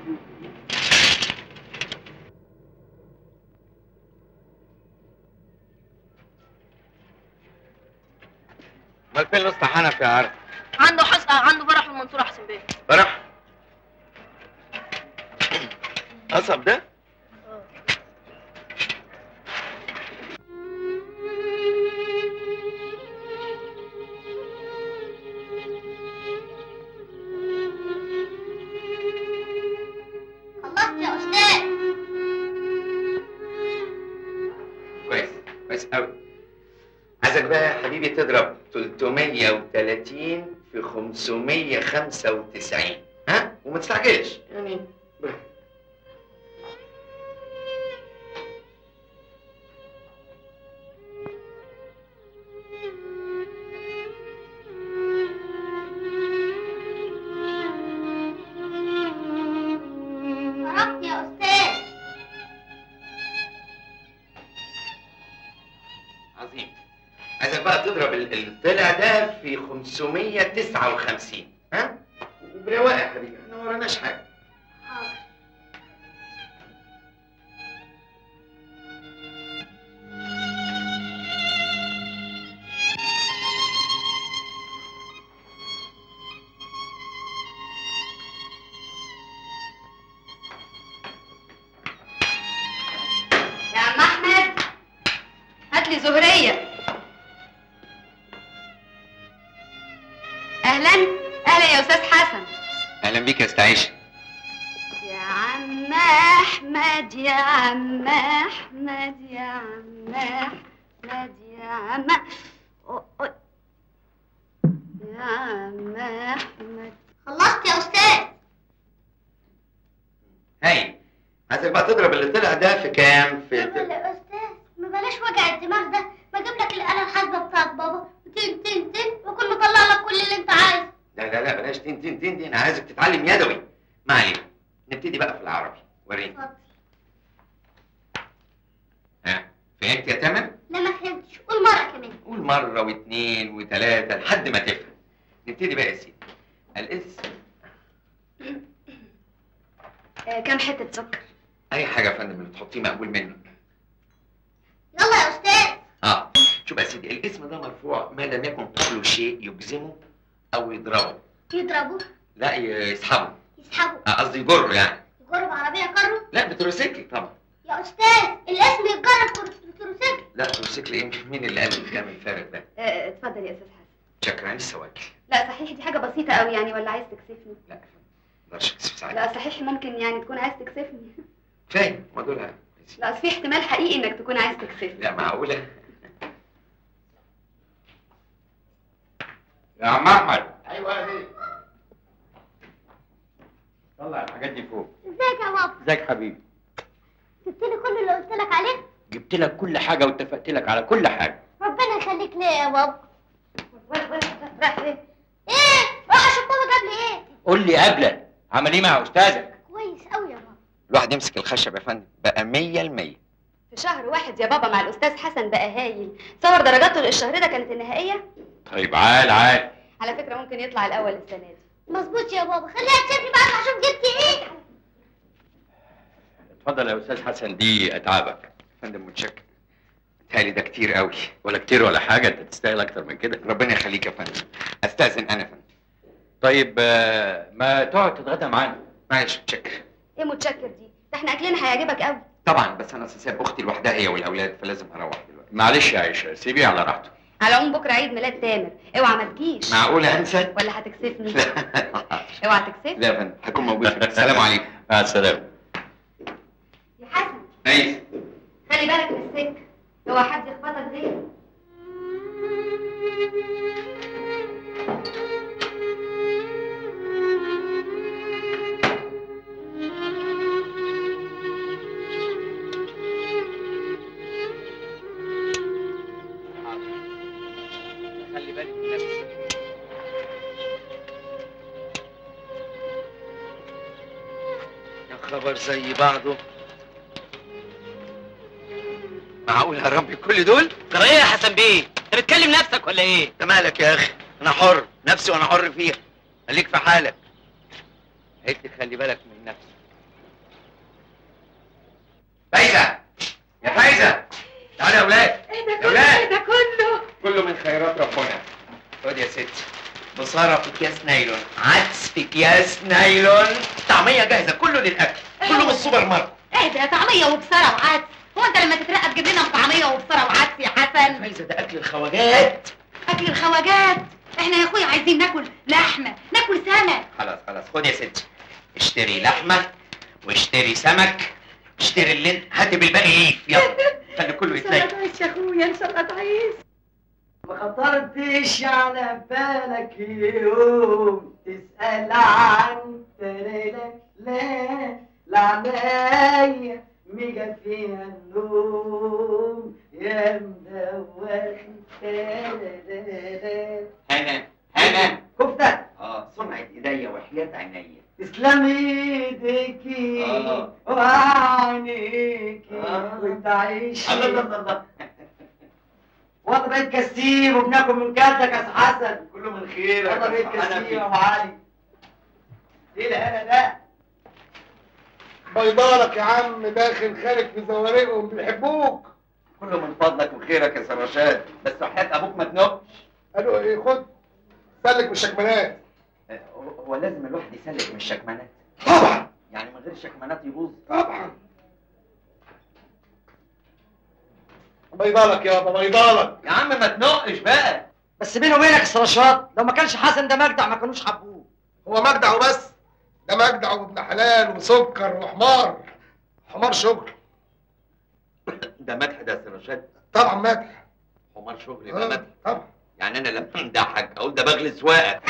امال فين الاسطى حنفي يا عارف عنده حس... عنده فرح المنصور احسن بيه فرح قصب ده خلصت يا استاذ كويس كويس قوي عايزك بقى يا حبيبي تضرب 330 في 595 ها وما تستعجلش يعني خرجت يا استاذ عظيم عايزك بقى تضرب ال- الطلع ده في 559 ها وبرواقه يا حبيبي احنا ما وراناش حاجه حاضر يا عم احمد هات لي زهريه اهلا اهلا يا استاذ حسن اهلا بيك يا استعيش يا عم احمد يا عم احمد يا عم احمد يا عم أو- أو- يا عم احمد خلصت يا استاذ هاي عايزك بقى تضرب اللي طلع ده في كام في طب يا استاذ ما بلاش وجع الدماغ ده ما اجيب لك الاله الحاسبه بتاعت بابا تن تن تن واكون مطلع لك كل اللي انت عايزه لا لا لا بلاش تين تين تين دي انا عايزك تتعلم يدوي ما علينا نبتدي بقى في العربي وريني اتفضل ها فهمت يا تامر لا ما فهمتش قول مره كمان قول مرة واثنين وثلاثة لحد ما تفهم نبتدي بقى يا سيدي الاسم آه، كام حته سكر أي حاجة يا فندم اللي تحطيه مقبول منك يلا يا استاذ اه شوف يا سيدي الاسم ده مرفوع ما لم يكن قبله شيء يجزمه أو يضربه يضربوا لا يسحبه يسحبوا آه، قصدي يجره يعني يجرب عربيه كرو لا بتروسيكل طبعا يا استاذ الاسم يتجرب كر- بتروسيكل لا تروسيكل ايه مين اللي قال الكلام الفارغ ده آه، اتفضل يا استاذ حسن شكرا لسه واكل لا صحيح دي حاجه بسيطه قوي يعني ولا عايز تكسفني لا ما اقدرش اكسب ساعات لا صحيح ممكن يعني تكون عايز تكسفني فاهم ما دول لا أصل في احتمال حقيقي انك تكون عايز تكسفني لا معقولة يا عم احمد ايوه يا بيه طلع الحاجات دي فوق ازيك يا بابا ازيك حبيبي جبت لي كل اللي قلت لك عليه جبت لك كل حاجه واتفقت لك على كل حاجه ربنا يخليك ليا يا بابا ولا ولا رايح فين ايه روح اشوف بابا جاب لي ايه قول لي قبلك عمل ايه مع استاذك كويس قوي يا بابا الواحد يمسك الخشب يا فندم بقى مية المية في شهر واحد يا بابا مع الاستاذ حسن بقى هايل صور درجاته الشهر ده كانت النهائيه طيب عال عال على فكره ممكن يطلع الاول السنه دي مظبوط يا بابا خليها تشوفني بقى اشوف جبت ايه اتفضل يا استاذ حسن دي اتعابك فندم متشكر تالي ده كتير قوي ولا كتير ولا حاجه انت تستاهل اكتر من كده ربنا يخليك يا فندم استاذن انا يا فندم طيب آه، ما تقعد تتغدى معانا معلش متشكر ايه متشكر دي ده احنا اكلنا هيعجبك قوي طبعا بس انا أصل سايب اختي لوحدها هي والاولاد فلازم اروح دلوقتي معلش يا عيشه سيبيه على راحته على العموم بكره عيد ميلاد تامر اوعى ما تجيش معقولة انسى؟ ولا هتكسفني اوعى تكسفني لا يا فندم هكون موجود السلام عليكم مع السلامه يا حسن ايوه خلي بالك من السكه اوعى حد يخبطك غيري خلي بالك من نفسك يا خبر زي بعضه معقول يا ربي كل دول؟ ترى ايه يا حسن بيه؟ انت بتكلم نفسك ولا ايه؟ انت مالك يا اخي؟ انا حر نفسي وانا حر فيها خليك في حالك قلت لي خلي بالك من نفسك فايزه يا فايزه تعالى يا اولاد ايه ده يا كله ولاد. ايه ده كله كله من خيرات ربنا خد يا ستي بصارة في اكياس نايلون عدس في اكياس نايلون طعمية جاهزة كله للأكل كله من السوبر ماركت ايه ده طعميه وبصره وعدس هو انت لما تترقى تجيب لنا طعميه وبصره وعدس يا حسن فايزة ده أكل الخواجات اكل الخواجات احنا يا اخويا عايزين ناكل لحمه ناكل سمك خلاص خلاص خد يا ستي اشتري لحمة واشتري سمك اشتري اللي انت هات بالباقي ليك يلا خلي كله ان شاء الله يتلاقي تعيش يا اخويا ان شاء الله تعيش ما خطرتش على بالك يوم تسأل عن تلالا لا لعناية ميجا فيها النوم يا مدوخ تلالا هنا هنا كفتة اه سمعة ايديا وحياة عينيا تسلم ايديكي آه. وعينيكي آه. وتعيشي الله الله الله والله بقيت كسيب وبناكل من كاتك يا أستاذ حسن كله من خيرك والله بقيت يا كسيب حنفي. يا ابو علي ايه الهنا ده بيضالك يا عم داخل خارج في زوارقهم بيحبوك كله من فضلك وخيرك يا سرشاد بس وحياة ابوك ما تنقش قالوا ايه خد سلك بالشكمانات هو لازم الواحد يسلك من الشكمانات طبعا يعني من غير شكمانات يبوظ طبعا بيضالك يابا بيضالك يا عم ما تنقش بقى بس بيني وبينك يا سرشات لو ما كانش حسن ده مجدع ما كانوش حبوه هو مجدع وبس ده مجدع وابن حلال وسكر وحمار حمار شغل ده مدح ده يا سرشاد طبعا مدح حمار شغل يبقى آه، مدح طبعا يعني انا لما امدحك اقول ده بغل سواقك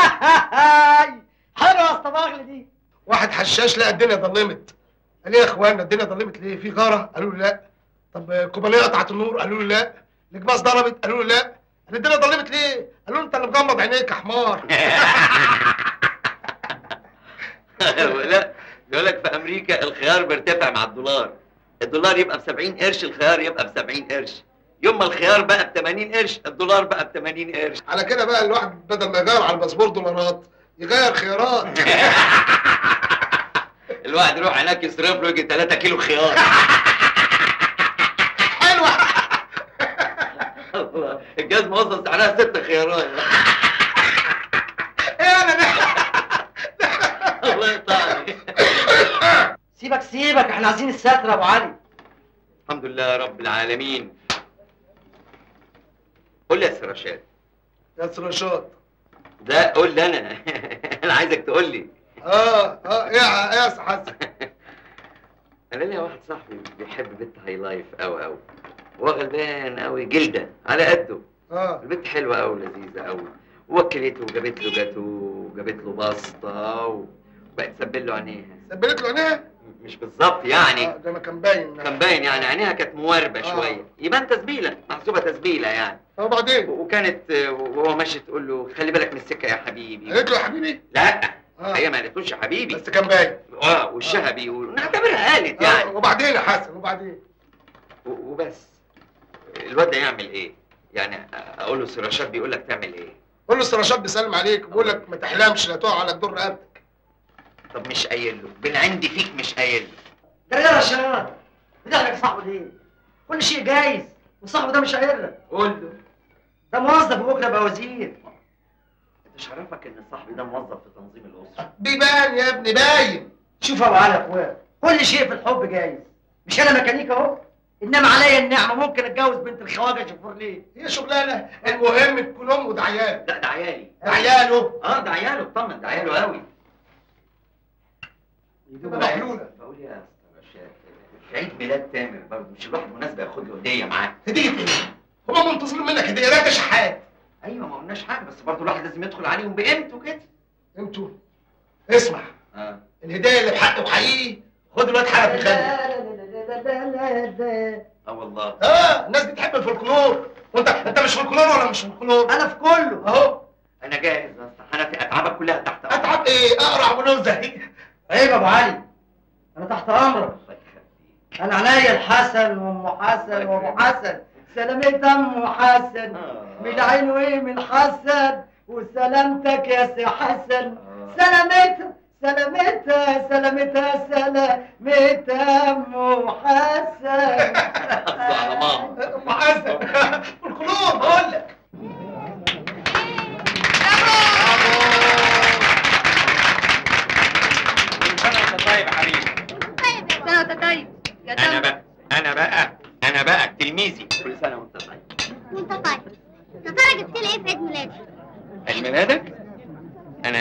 حلوه يا اسطى بغل دي واحد حشاش لقى الدنيا ظلمت قال ايه يا اخوانا الدنيا ظلمت ليه في غاره قالوا له لا طب الكوبانيه قطعت النور قالوا له لا الجباس ضربت قالوا له لا قال الدنيا ظلمت ليه قالوا له انت اللي مغمض عينيك يا حمار لا بيقول لك في امريكا الخيار بيرتفع مع الدولار الدولار يبقى ب 70 قرش الخيار يبقى ب 70 قرش يوم ما الخيار بقى ب 80 قرش الدولار بقى ب 80 قرش على كده بقى الواحد بدل ما يغير على الباسبور دولارات يغير خيارات الواحد يروح هناك يصرف له يجي 3 كيلو خيار حلوه الله، الجزمه وصل سعرها ست خيارات ايه انا ده الله يقطع عليك. سيبك سيبك احنا عايزين الستر يا ابو علي الحمد لله رب العالمين قول لي يا سي رشاد يا سرشات ده قول لي انا انا عايزك تقول لي اه اه ايه يا- ايه يا أستاذ حسن انا ليا واحد صاحبي بيحب بنت هاي لايف قوي قوي هو غلبان قوي جلده على قده اه البنت حلوه قوي لذيذه قوي وكلته وجابت له جاتو وجابت له باسطه وبقت تسبل له عينيها سبلت له عينيها مش بالظبط يعني آه، ده ما كان باين كان باين يعني عينيها كانت مواربه آه. شويه يبان تسبيله محسوبه تسبيله يعني طب وبعدين وكانت آه، وهو ماشي تقول له خلي بالك من السكه يا حبيبي قالت له يا حبيبي لا آه. هي ما قالتلوش يا حبيبي بس كان باين اه وشها بيقول نعتبرها قالت آه، يعني وبعدين يا حسن وبعدين و- وبس الواد ده يعمل ايه؟ يعني اقول له سراشات بيقول لك تعمل ايه؟ قول له السراشات بيسلم عليك وبيقول لك ما تحلمش لا تقع على جدور رقبتك طب مش قايل له بين عندي فيك مش قايل له ده ايه يا رشاد بتعمل صاحبه ليه كل شيء جايز وصاحبه ده مش قايل لك قول له ده موظف وبكره بقى وزير انت مش عارفك ان صاحبي ده موظف في تنظيم الاسره بيبان يا ابني باين شوف يا ابو علي يا اخويا كل شيء في الحب جايز مش انا ميكانيكا اهو انما عليا النعمه ممكن اتجوز بنت الخواجه شوفور ليه هي شغلانه المهم تكون امه ده عيال لا ده عيالي ده عياله اه ده عياله اطمن ده عياله قوي تبقى محلوله بقول يا استاذ رشاد في عيد ميلاد تامر برضه مش الواحد مناسبه ياخد له هديه معاه هديه ايه؟ هما منتظرين منك هديه لا تشحات ايوه ما قلناش حاجه بس برضه الواحد لازم يدخل عليهم بقيمته كده انتوا اسمع اه الهديه اللي بحق وحقيقي خد الواد حنفي خلي اه والله اه الناس بتحب الفولكلور وانت انت مش فولكلور ولا مش فولكلور انا في كله اهو انا جاهز بس حنفي اتعابك كلها تحت امرك اتعب ايه اقرع ونوزه عيب يا ابو علي انا تحت امرك الله يخليك انا عليا الحسن وام حسن وابو حسن سلامت ام حسن من عين وايه من حسن وسلامتك يا سي حسن سلامتها سلامتها سلامتها سلامتها ام حسن على ماما ام حسن القلوب بقول لك كل سنه وانت طيب يا حبيبي سنة وانت طيب يا انا طيب بقى انا بقى انا بقى تلميذي كل سنه وانت طيب وانت طيب يا ترى جبت لي ايه في عيد ميلادي؟ عيد ميلادك انا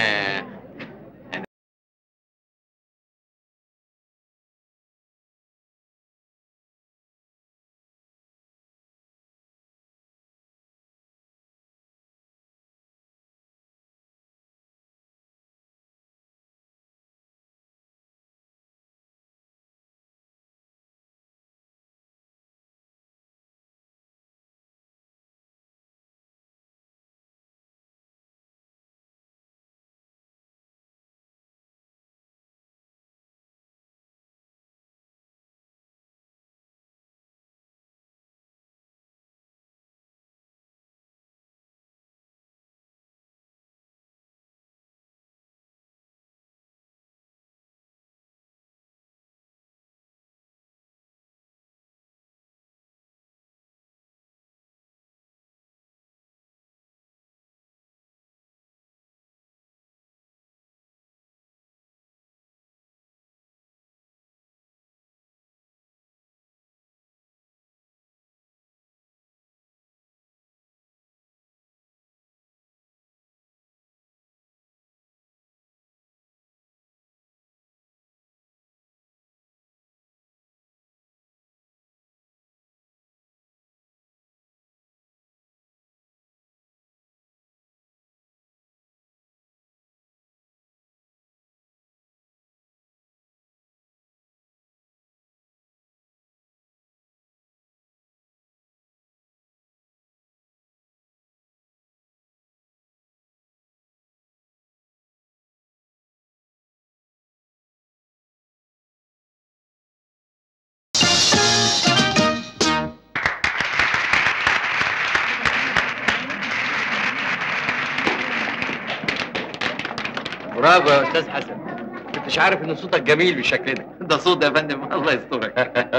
برافو يا استاذ حسن كنتش عارف ان صوتك جميل بالشكل ده ده صوت يا فندم الله يسترك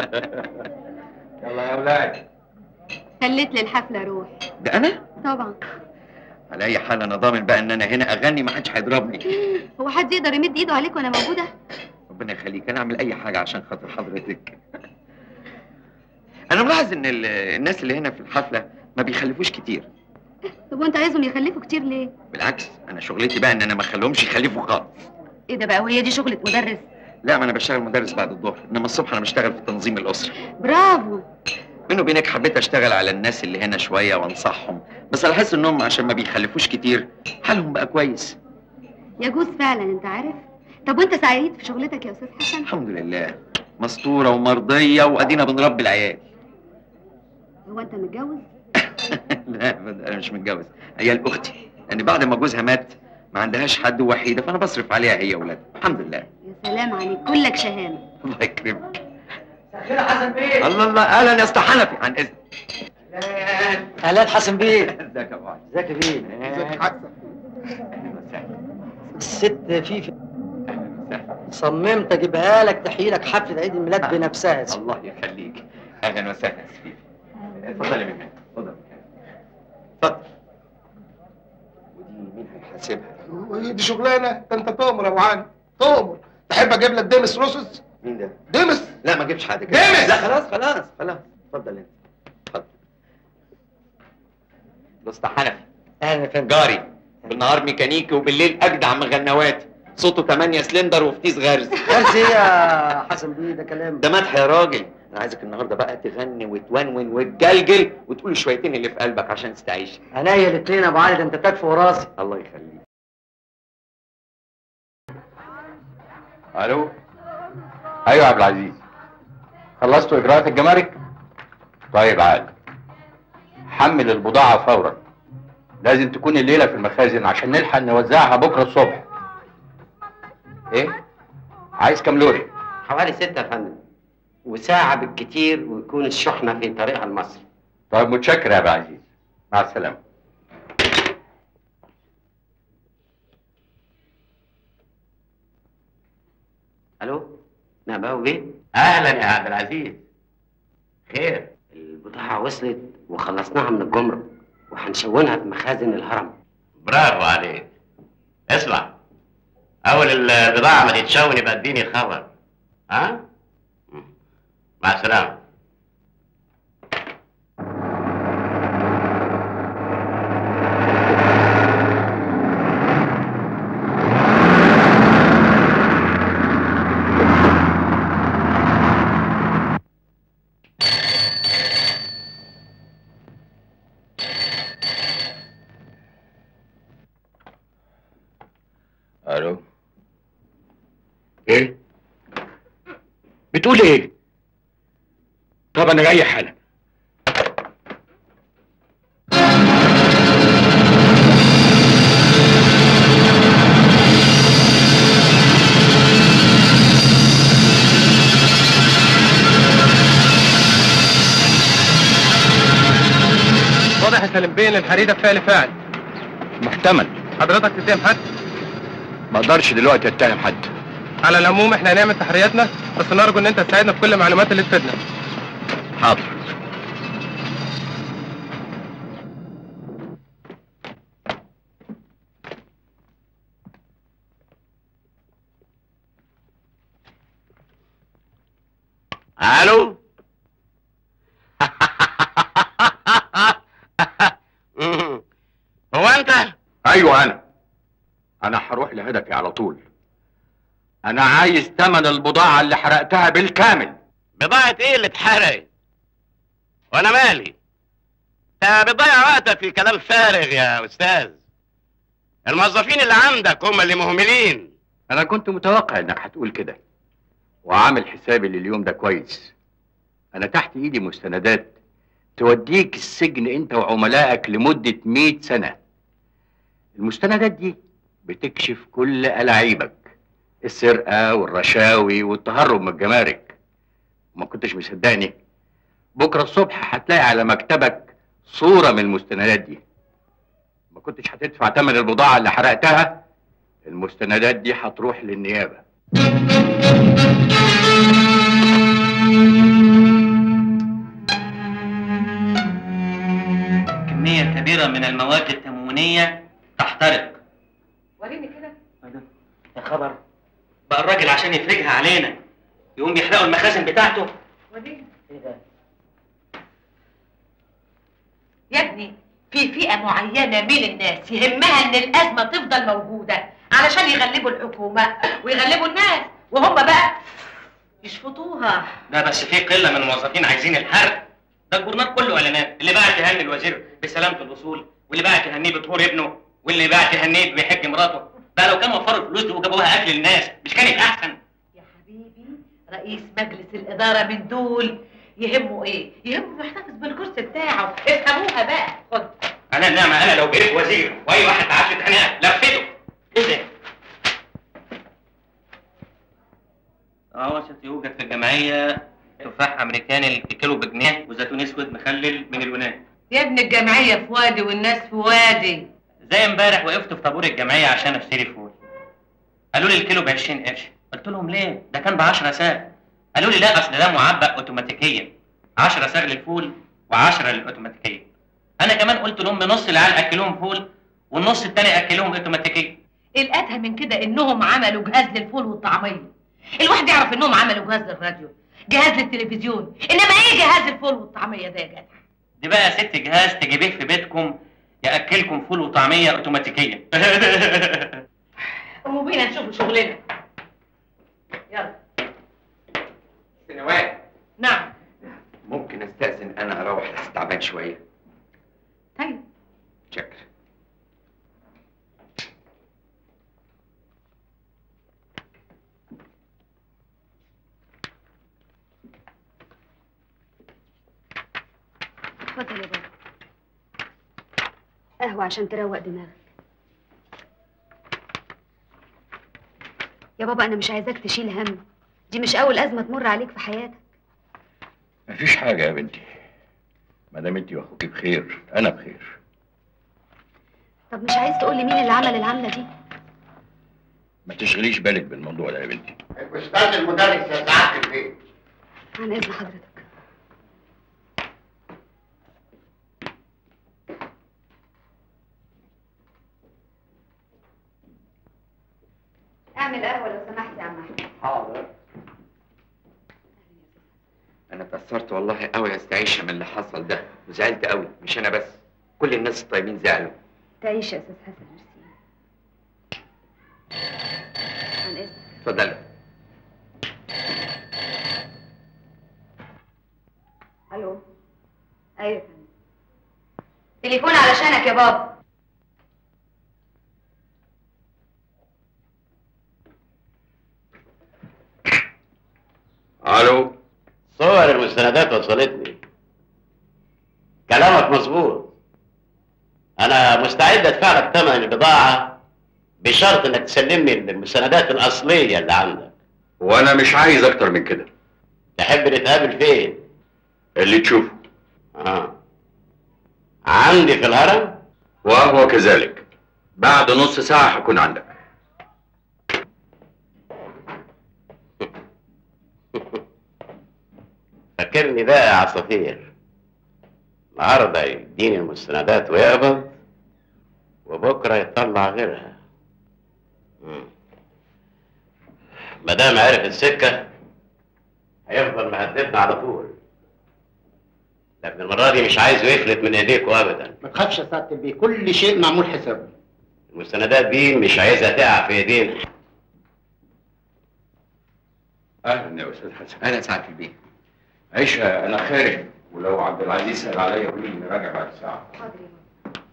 يلا يا اولاد خليت للحفلة روح ده انا طبعا على اي حال انا ضامن بقى ان انا هنا اغني ما حدش هيضربني هو حد يقدر يمد ايده عليك وانا موجودة ربنا يخليك انا اعمل اي حاجه عشان خاطر حضرتك انا ملاحظ ان ال- الناس اللي هنا في الحفله ما بيخلفوش كتير طب وانت عايزهم يخلفوا كتير ليه بالعكس انا شغلتي بقى ان انا ما اخليهمش يخلفوا خالص ايه ده بقى وهي دي شغلة مدرس لا ما انا بشتغل مدرس بعد الظهر انما الصبح انا بشتغل في التنظيم الاسري برافو بيني وبينك حبيت اشتغل على الناس اللي هنا شويه وانصحهم بس لاحظت انهم عشان ما بيخلفوش كتير حالهم بقى كويس يجوز فعلا انت عارف طب وانت سعيد في شغلتك يا استاذ حسن الحمد لله مستوره ومرضيه وادينا بنربي العيال هو انت متجوز لا أبدا، انا مش متجوز عيال اختي لان بعد ما جوزها مات ما عندهاش حد وحيده فانا بصرف عليها هي واولادها الحمد لله يا سلام عليك كلك شهامة الله يكرمك خير يا حسن بيه الله الله اهلا يا اسطى حنفي عن اذن اهلا حسن بيه ازيك يا ابو علي ازيك يا بيه ازيك يا حسن الست فيفي صممت اجيبها لك تحيي لك حفله عيد الميلاد بنفسها الله يخليك اهلا وسهلا يا سيدي اتفضلي من هنا اتفضل اتفضل ودي مين هيحاسبها وهي دي شغلانه ده انت تؤمر يا ابو علي تؤمر تحب اجيب لك ديمس روسس مين ده ديمس لا ما اجيبش حاجه كده. ديمس! لا خلاص خلاص خلاص اتفضل انت اتفضل الاسطى حنفي اهلا يا فندم جاري بالنهار ميكانيكي وبالليل اجدع مغنواتي صوته 8 سلندر وفتيس غرز غرز ايه يا حسن بيه ده كلام ده مدح يا راجل انا عايزك النهارده بقى تغني وتونون وتجلجل وتقول الشويتين اللي في قلبك عشان تستعيش عينيا الاثنين يا ابو علي ده انت تكفي وراسي الله يخليك الو ايوه يا عبد العزيز خلصتوا اجراءات الجمارك طيب عال حمل البضاعه فورا لازم تكون الليله في المخازن عشان نلحق نوزعها بكره الصبح ايه عايز كام لوري حوالي ستة يا فندم وساعة بالكتير ويكون الشحنة في طريقها لمصر طيب متشكر يا ابو عزيز مع السلامه الو نباوي بيه اهلا يا عبد العزيز خير البضاعة وصلت وخلصناها من الجمرك وهنشونها في مخازن الهرم برافو عليك اسمع اول البضاعه ما تتشون يبقى اديني خبر ها مع السلامه الو ايه بتقول ايه طب انا جاي حالا واضح يا سالم بيه ان الحريده بفعل فاعل محتمل حضرتك تتهم حد ما اقدرش دلوقتي اتهم حد على العموم احنا هنعمل تحرياتنا بس نرجو ان انت تساعدنا في كل المعلومات اللي تفيدنا حاضر الو هو انت ايوه انا انا هروح لهدفي على طول انا عايز تمن البضاعه اللي حرقتها بالكامل بضاعة ايه اللي اتحرقت؟ وانا مالي؟ انت بتضيع وقتك في كلام فارغ يا استاذ الموظفين اللي عندك هم اللي مهملين انا كنت متوقع انك هتقول كده وعامل حسابي لليوم ده كويس انا تحت ايدي مستندات توديك السجن انت وعملائك لمدة مئة سنة المستندات دي بتكشف كل ألاعيبك السرقة والرشاوي والتهرب من الجمارك ما كنتش مصدقني بكرة الصبح هتلاقي على مكتبك صورة من المستندات دي ما كنتش هتدفع تمن البضاعة اللي حرقتها المستندات دي هتروح للنيابة كمية كبيرة من المواد التموينية تحترق وريني كده يا خبر بقى الراجل عشان يفرجها علينا يقوم يحرقوا المخازن بتاعته وريني ايه ده؟ يا ابني في فئة معينة من الناس يهمها ان الأزمة تفضل موجودة علشان يغلبوا الحكومة ويغلبوا الناس وهم بقى يشفطوها لا بس في قلة من الموظفين عايزين الحرق ده الجورنال كله اعلانات اللي بعت يهني الوزير بسلامة الوصول واللي بعت يهنيه بطهور ابنه واللي بعت يهنيه بيحج مراته بقى لو كانوا وفروا الفلوس دي وجابوها اكل للناس مش كانت احسن رئيس مجلس الإدارة من دول يهمه ايه؟ يهمه يحتفظ بالكرسي بتاعه افهموها بقى خد انا النعمة انا لو بقيت وزير واي واحد معاه انا لفته ايه ده؟ عوشة يوجد في الجمعية تفاح امريكاني الكيلو بجنيه وزيتون اسود مخلل من اليونان يا ابن الجمعية في وادي والناس في وادي زي امبارح وقفت في طابور الجمعية عشان اشتري فول قالوا لي الكيلو ب 20 قرش قلت لهم ليه؟ ده كان ب 10 ساغ قالوا لي لا اصل ده معبأ اوتوماتيكيا 10 ساغ للفول و10 للاوتوماتيكية انا كمان قلت لهم نص العيال اكلهم فول والنص التاني اكلهم اوتوماتيكية الأدهى من كده إنهم عملوا جهاز للفول والطعمية الواحد يعرف إنهم عملوا جهاز للراديو جهاز للتلفزيون إنما إيه جهاز الفول والطعمية ده يا جدع دي بقى يا ست جهاز تجيبيه في بيتكم ياكلكم فول وطعميه اوتوماتيكيه قوموا بينا نشوف شغلنا يلا سنوات نعم ممكن استأذن انا اروح بس تعبان شوية طيب شكرا اتفضل يا بابا قهوة عشان تروق دماغك يا بابا أنا مش عايزاك تشيل هم دي مش أول أزمة تمر عليك في حياتك مفيش حاجة يا بنتي ما دام انت واخوكي بخير انا بخير طب مش عايز تقول لي مين اللي عمل العمله دي ما تشغليش بالك بالموضوع ده يا بنتي استاذ المدرس يا سعاده البيت عن اذن حضرتك اعمل قهوه لو سمحت يا عم احمد حاضر انا اتأثرت والله قوي يا استعيشة من اللي حصل ده وزعلت قوي مش انا بس كل الناس الطيبين زعلوا تعيش يا استاذ حسن ميرسي عن اذن اتفضلي الو ايوه يا فندم تليفون علشانك يا بابا الو صور المستندات وصلتني كلامك مظبوط انا مستعد ادفع لك ثمن البضاعه بشرط انك تسلمني المستندات الاصليه اللي عندك وانا مش عايز اكتر من كده تحب نتقابل فين اللي تشوفه اه عندي في الهرم وهو كذلك بعد نص ساعة هكون عندك فاكرني بقى يا عصافير النهارده يديني المستندات ويقبض وبكره يطلع غيرها مم. ما دام عرف السكه هيفضل مهددنا على طول لكن المره دي مش عايزه يفلت من ايديكوا ابدا ما تخافش يا سعاده البيت كل شيء معمول حسابه المستندات دي مش عايزها تقع في ايدينا اهلا يا استاذ حسن انا سعادة البيت عيشة انا خارج ولو عبد العزيز سأل عليا قولي لي راجع بعد ساعة حاضر يا بابا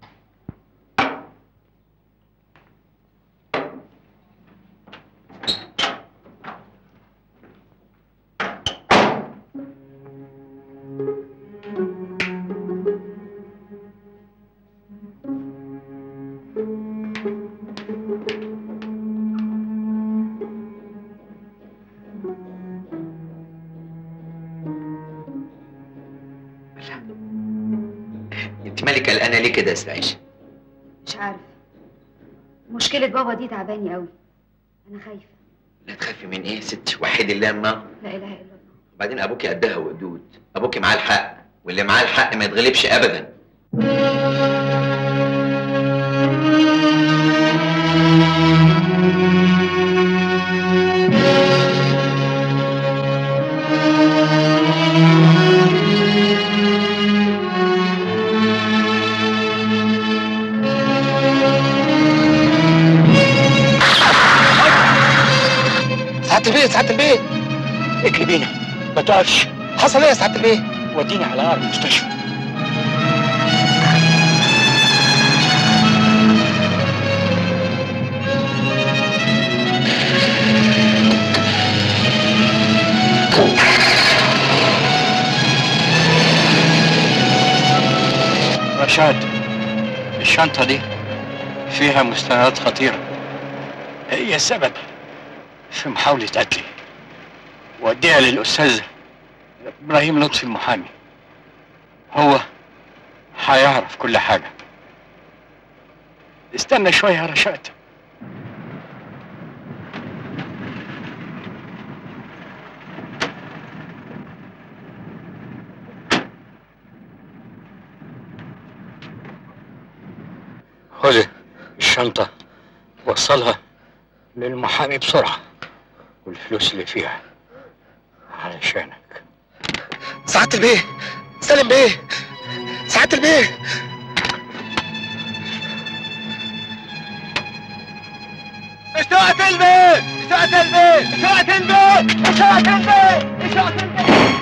انت مالك قلقانة ليه كده يا استعيشة مش عارف مشكله بابا دي تعباني قوي انا خايفه لا تخافي من ايه يا ستي وحيد الله ما لا اله الا الله وبعدين ابوكي قدها وقدود ابوكي معاه الحق واللي معاه الحق ما يتغلبش ابدا سعاده البيت سعاده البيت اجري بينا ما تقفش حصل ايه يا سعاده البيت وديني على اقرب مستشفى رشاد الشنطة دي فيها مستندات خطيرة هي السبب في محاولة قتلي وديها للأستاذ إبراهيم لطفي المحامي هو هيعرف كل حاجة استنى شوية يا رشاد خذ الشنطة وصلها للمحامي بسرعة والفلوس اللي فيها علشانك سعاده البيت سالم بيه سعاده البيت اشتقت البيت اشتقت البيت اشتقت البيت اشتقت البيت اشتقت البيت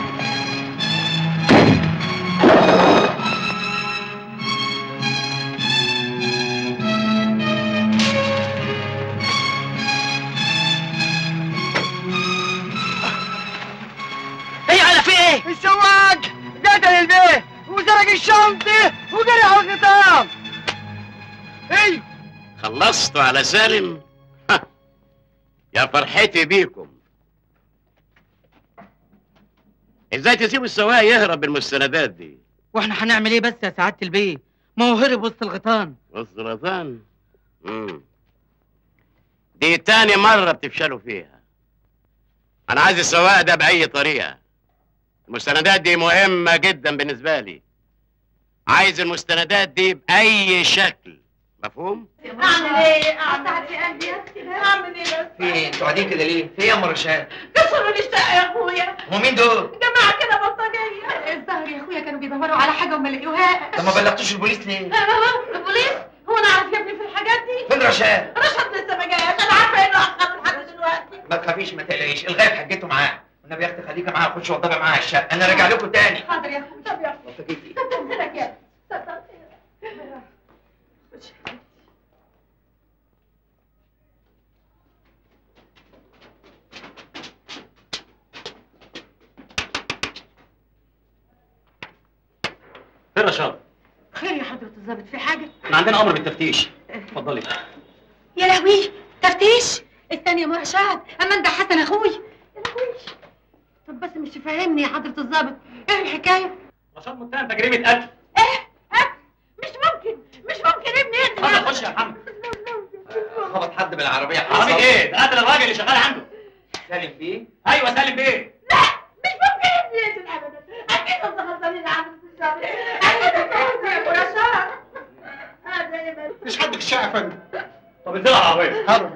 ايه على في ايه؟ السواق قتل البيت وسرق الشنطة وقلع الخطام ايوه خلصتوا على سالم ها. يا فرحتي بيكم ازاي تسيبوا السواق يهرب بالمستندات دي واحنا هنعمل ايه بس يا سعاده البيه ما هو هرب وسط الغيطان والسرطان امم دي تاني مرة بتفشلوا فيها أنا عايز السواق ده بأي طريقة المستندات دي مهمة جدا بالنسبة لي عايز المستندات دي بأي شكل مفهوم؟ اعمل ايه اعمل في قلبي يا اختي اعمل ايه بس في ايه؟ انتوا قاعدين كده ليه؟ في ايه يا ام رشاد؟ كسروا لي الشقه يا اخويا هم مين دول؟ جماعه كده بلطجيه الظهر يا اخويا كانوا بيدوروا على حاجه وما لقيوهاش طب ما بلغتوش البوليس ليه؟ البوليس هو انا اعرف يا ابني في الحاجات دي فين رشاد؟ رشد لسه ما جاش انا عارفه انه اخر لحد دلوقتي ما تخافيش ما تقلقيش الغايب حجته معاه والنبي يا اختي خليكي معاها خش وضبي معاها الشقه انا راجع لكم تاني حاضر يا اخويا طب يا اخويا كتر خيرك يا كتر خيرك خش فين رشاد؟ خير يا حضرة الظابط في حاجة؟ احنا عندنا امر بالتفتيش اتفضلي يا لهوي تفتيش استني يا مرشاد اما انت حسن اخوي يا لهوي طب بس مش فاهمني يا حضرة الظابط ايه الحكاية؟ رشاد متهم بجريمه قتل مش ممكن مش ممكن ابني يقتل اتفضل خش يا محمد خبط حد بالعربيه عربية ايه؟ ده قتل الراجل اللي شغال عنده سالم فيه؟ ايوه سالم بيه مش ممكن ابني يقتل ابدا اكيد انت غلطانين يا حضرة الظابط اكيد انت يا مرشاد مش حد في الشقه يا فندم طب انزل على العربيه حاضر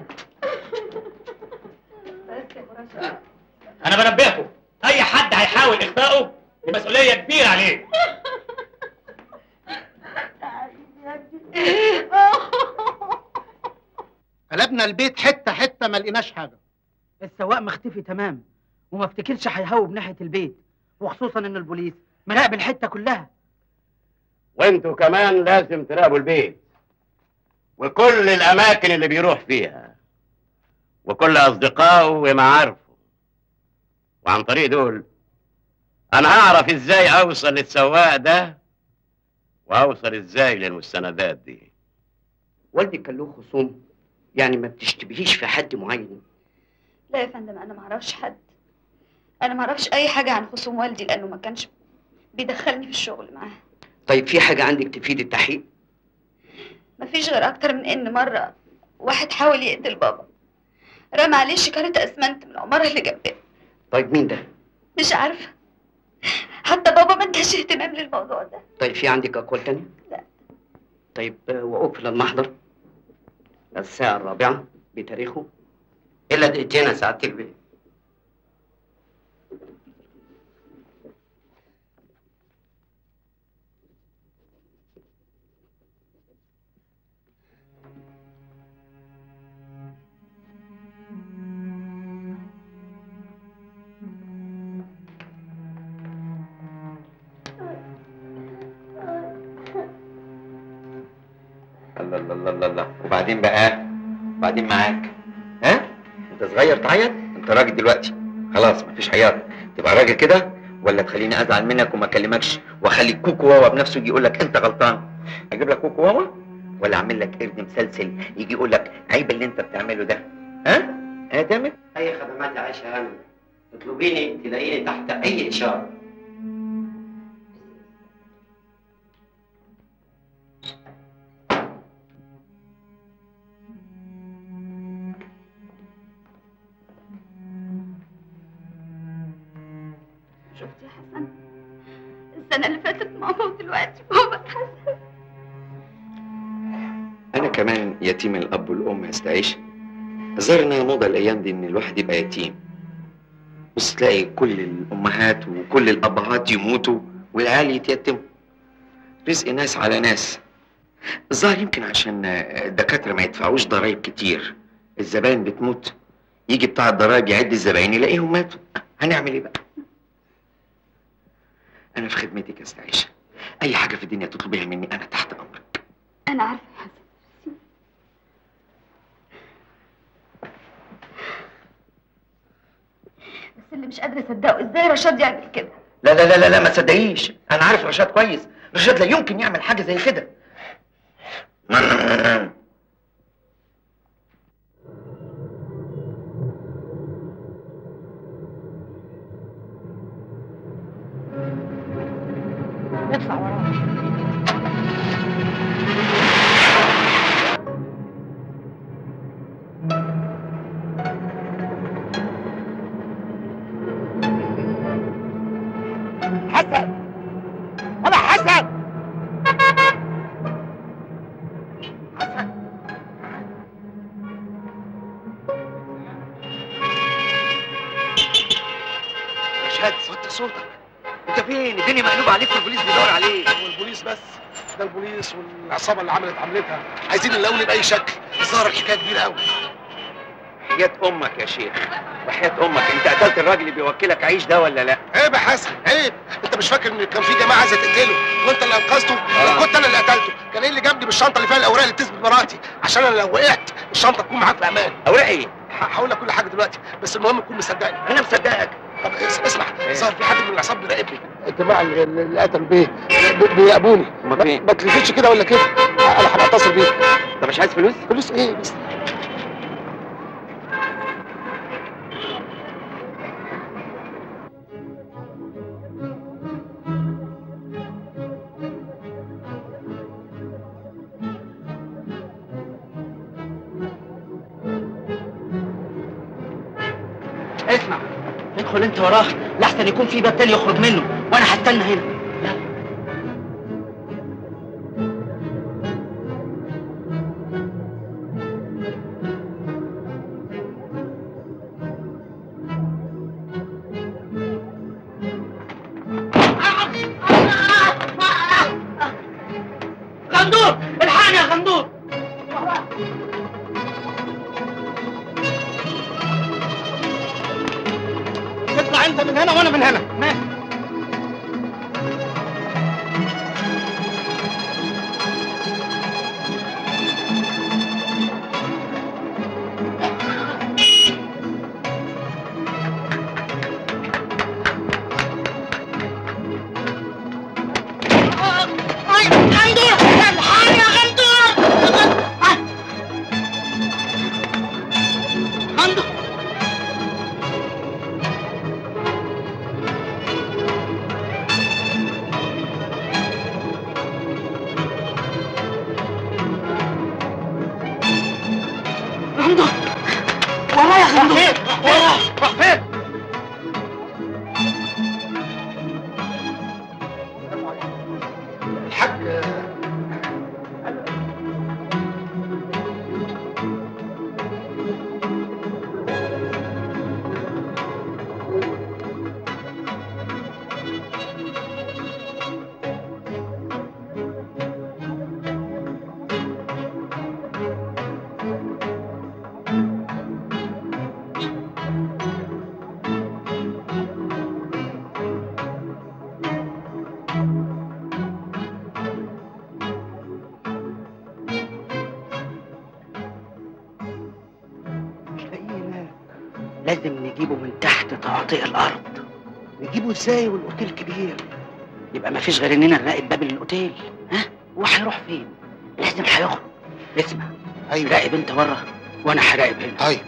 انا بنبهكم اي حد هيحاول اخفائه دي مسؤوليه كبيره عليه قلبنا البيت حته حته ما لقيناش حاجه السواق مختفي تمام وما افتكرش هيهوب ناحيه البيت وخصوصا ان البوليس مراقب الحته كلها وانتوا كمان لازم تراقبوا البيت وكل الأماكن اللي بيروح فيها وكل أصدقائه ومعارفه وعن طريق دول أنا هعرف إزاي أوصل للسواق ده وأوصل إزاي للمستندات دي والدك كان له خصوم يعني ما بتشتبهيش في حد معين لا يا فندم انا ما اعرفش حد انا ما اعرفش اي حاجه عن خصوم والدي لانه ما كانش بيدخلني في الشغل معاه طيب في حاجة عندك تفيد التحقيق ما فيش غير اكتر من ان مره واحد حاول يقتل بابا رمى عليه شكارة اسمنت من العماره اللي جنبنا طيب مين ده مش عارفه حتى بابا ما اداش اهتمام للموضوع ده طيب في عندك أقوال تانية لا. طيب آه، وأقفل المحضر الساعة الرابعة بتاريخه إلا دقيقتين يا سعادة البيه الله الله الله الله الله وبعدين بقى وبعدين معاك ها انت صغير تعيط انت راجل دلوقتي خلاص مفيش عياط تبقى راجل كده ولا تخليني ازعل منك وما اكلمكش واخلي كوكو واوا بنفسه يجي يقول لك انت غلطان اجيب لك كوكو واوا ولا اعمل لك قرد مسلسل يجي يقول لك عيب اللي انت بتعمله ده ها ها تامر أي خدمات يا عيشة هانم اطلبيني تلاقيني تحت أي إشارة شفت يا حسن السنه اللي فاتت ماما ودلوقتي بابا حسن انا كمان يتيم الاب والام يا استعيش الظاهر انها موضه الايام دي ان الواحد يبقى يتيم بص تلاقي كل الامهات وكل الابهات يموتوا والعيال يتيتموا رزق ناس على ناس الظاهر يمكن عشان الدكاتره ما يدفعوش ضرايب كتير الزباين بتموت يجي بتاع الضرايب يعد الزباين يلاقيهم ماتوا هنعمل ايه بقى انا في خدمتك يا استعيشه اي حاجه في الدنيا تطلبيها مني انا تحت امرك انا عارفه يا حسن بس اللي مش قادره اصدقه ازاي رشاد يعمل كده لا لا لا لا, لا ما تصدقيش انا عارف رشاد كويس رشاد لا يمكن يعمل حاجه زي كده رشاد وطي صوتك انت فين الدنيا مقلوبه عليك والبوليس بيدور عليك هو البوليس بس ده البوليس والعصابه اللي عملت عملتها عايزين نلاقوني باي شكل الظاهر الحكايه كبيره قوي حياة امك يا شيخ وحياة امك انت قتلت الراجل اللي بيوكلك عيش ده ولا لا عيب يا حسن عيب انت مش فاكر ان كان في جماعه عايزه تقتله وانت اللي انقذته لو كنت انا اللي قتلته كان ايه اللي جابني بالشنطه اللي فيها الاوراق اللي تثبت براءتي عشان انا لو وقعت الشنطه تكون معاك في امان اوراق ايه هقول لك كل حاجه دلوقتي بس المهم تكون مصدقني انا مصدقك طب اس- اسمع ظهر في حد من العصابه بيراقبني الجماعه اللي, اللي قتلوا بيه بي- بيراقبوني هما فين؟ ما تلفتش كده ولا كده انا هبقى اتصل بيك طب مش عايز فلوس؟ فلوس ايه بس اسمع ادخل انت وراه لحسن يكون في باب تاني يخرج منه وانا هستنى هنا غندور الحقني يا غندور اطلع انت من هنا وانا من هنا ماشي غندور الحقني يا غندور غندور غندور ورايا غندور ورايا راح فين؟ الحاج مش لاقيه هناك لازم نجيبه من تحت تواطئ الارض نجيبه ازاي والاوتيل كبير يبقى ما فيش غير اننا نراقب باب الاوتيل ها هو هيروح فين لازم هيخرج اسمع ايوه راقب انت بره وانا هراقب هنا طيب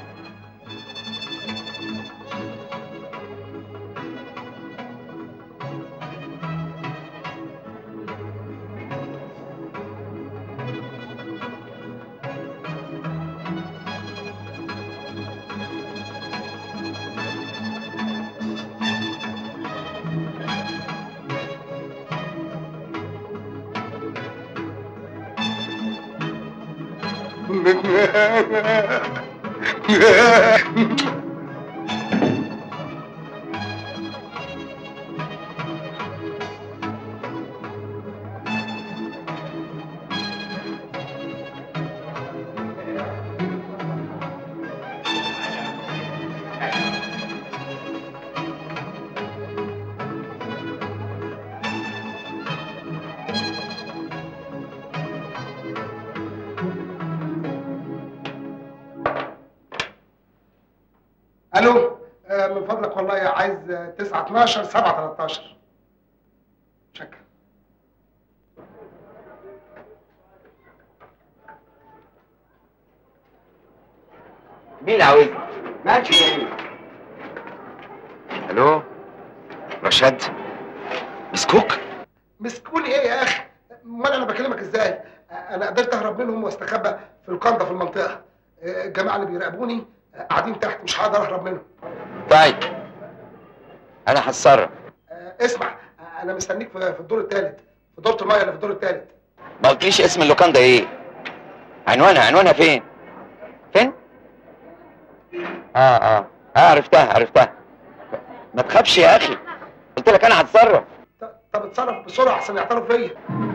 الو آه، من فضلك والله عايز 9 12 7 13 شكرا مين اللي عاوزني؟ مالكش جميل الو رشاد مسكوك مسكوني ايه يا اخي امال انا بكلمك ازاي انا قدرت اهرب منهم واستخبى في القنده في المنطقه آه، الجماعه اللي بيراقبوني آه، قاعدين تحت مش هقدر اهرب منهم طيب انا هتصرف آه، اسمع آه، انا مستنيك في في الدور الثالث في دورة الميه اللي في الدور الثالث ما قلتليش اسم اللوكاندا ايه عنوانها عنوانها فين فين اه اه اه عرفتها عرفتها ما تخافش يا اخي قلت لك انا هتصرف طب اتصرف بسرعه عشان يعترف فيا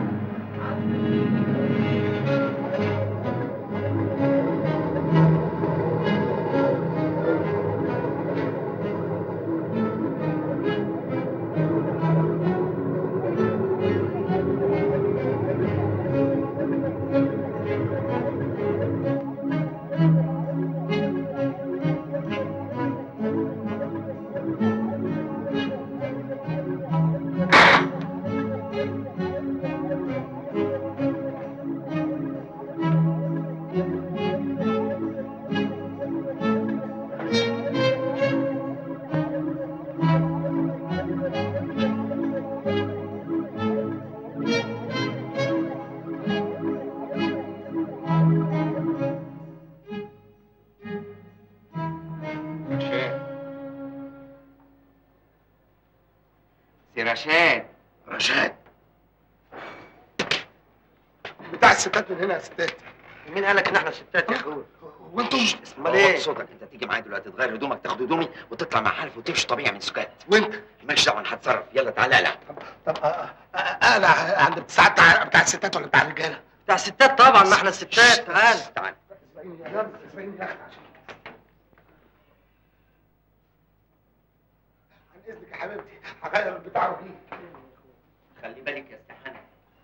رشاد سي رشاد رشاد بتاع الستات من هنا يا ستات مين قالك ان احنا ستات يا اخويا وانتم امال ايه صوتك انت تيجي معايا دلوقتي تغير هدومك تاخد هدومي وتطلع مع حلف وتمشي طبيعي من سكات وانت مالكش دعوه انا هتصرف يلا تعالى اقلع طب أ- أ- اقلع عند بتاع بتاع بتاع الستات ولا بتاع الرجاله؟ بتاع الستات طبعا ما احنا الستات تعال تعال يلا اسمعيني يا اخي عشان عن اذنك يا حبيبتي هغير البتاع وهيك خلي بالك يا استحانه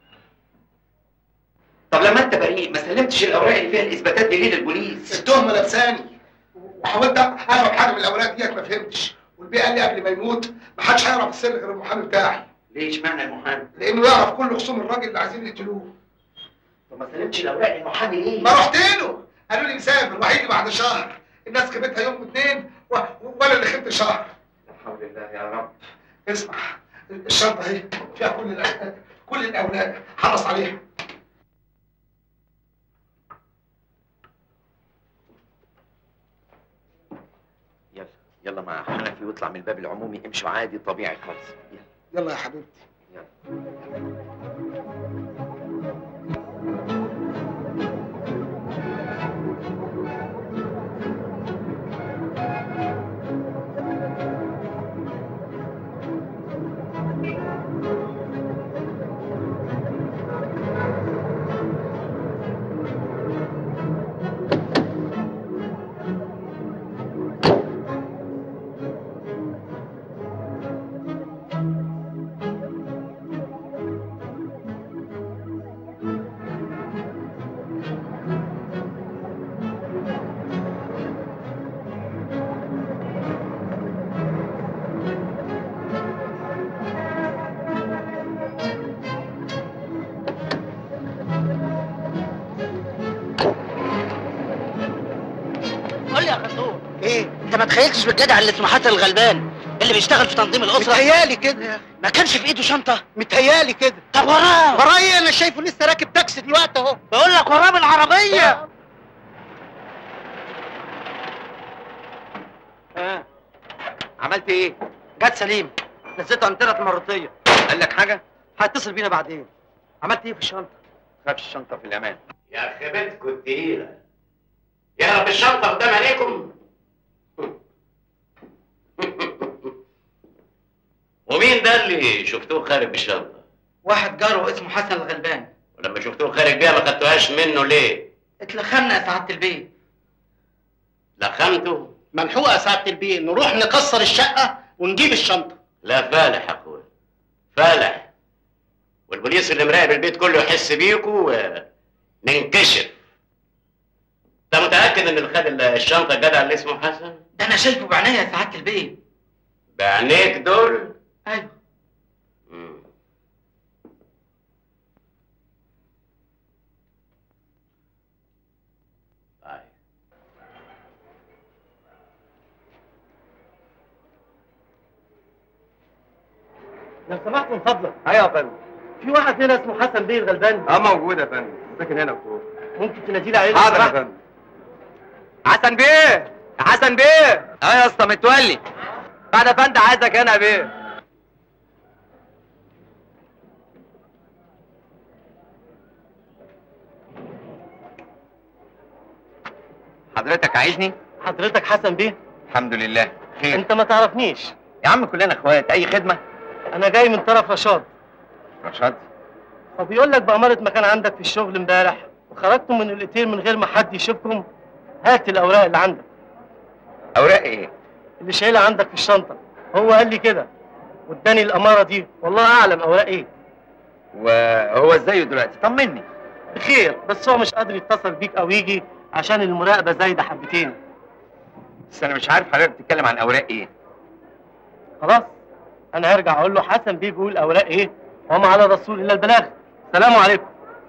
طب لما انت بريء ما سلمتش الاوراق اللي فيها الاثباتات دي ليه للبوليس التهمه لابساني وحاولت افهم حاجه من الاوراق ديت ما فهمتش والبيه قال لي قبل ما يموت ما حدش هيعرف السر غير المحامي بتاعي ليه اشمعنى المحامي لانه يعرف كل خصوم الراجل اللي عايزين يقتلوه طب ما سلمتش الاوراق للمحامي ليه ما رحت له قالوا لي مسافر وهيجي بعد شهر الناس خبتها يوم واثنين و... وانا اللي خبت شهر لا حول الله يا رب اسمع الشنطه اهي فيها كل الأ... كل الاوراق حرص عليها يلا يلا مع حنفي واطلع من الباب العمومي امشوا عادي طبيعي خالص يلا يلا يا حبيبتي قول لي يا غندور ايه انت ما تخيلتش بالجدع اللي اسمه حسن الغلبان اللي بيشتغل في تنظيم الاسره متهيالي كده يا اخي ما كانش في ايده شنطه متهيالي كده طب وراه ورايا انا شايفه لسه راكب تاكسي دلوقتي اهو بقول لك وراه بالعربيه ها عملت ايه جت سليم نسيته انطرت مرتيه قال لك حاجه هيتصل بينا بعدين عملت ايه في الشنطه خافش الشنطه في الامان يا خيبتكم التقيلة يهرب الشنطة قدام عينيكم ومين ده اللي شفتوه خارج بالشنطة؟ واحد جاره اسمه حسن الغلبان ولما شفتوه خارج بيها ما خدتوهاش منه ليه؟ اتلخمنا يا سعاده البيت لخمته؟ ملحوقه يا سعاده البيه نروح نكسر الشقه ونجيب الشنطه لا فالح يا اخويا فالح والبوليس اللي مراقب البيت كله يحس بيكوا وننكشف انت متأكد ان اللي خد الشنطة الجدع اللي اسمه حسن؟ ده انا شايفه بعينيا يا سعاده البيت بعينيك دول؟ ايوه مم. طيب لو سمحت من فضلك ايوه يا فندم في واحد هنا اسمه حسن بيه الغلبان اه موجود يا فندم ساكن هنا فوق ممكن تناديلي عليه لو حاضر يا سمحت؟ فندم حسن بيه يا حسن بيه اه يا اسطى متولي بعد يا فندم عايزك هنا يا بيه حضرتك عايزني حضرتك حسن بيه الحمد لله خير انت ما تعرفنيش يا عم كلنا اخوات اي خدمه انا جاي من طرف رشاد رشاد وبيقول لك بأمارة مكان عندك في الشغل امبارح وخرجتوا من الاوتيل من غير ما حد يشوفكم هات الاوراق اللي عندك اوراق ايه اللي شايلها عندك في الشنطه هو قال لي كده واداني الاماره دي والله اعلم اوراق ايه وهو ازاي دلوقتي طمني بخير بس هو مش قادر يتصل بيك او يجي عشان المراقبه زايده حبتين بس انا مش عارف حضرتك بتتكلم عن اوراق ايه خلاص انا هرجع اقول له حسن بيه بيقول اوراق ايه وما على الرسول الا البلاغ سلام عليكم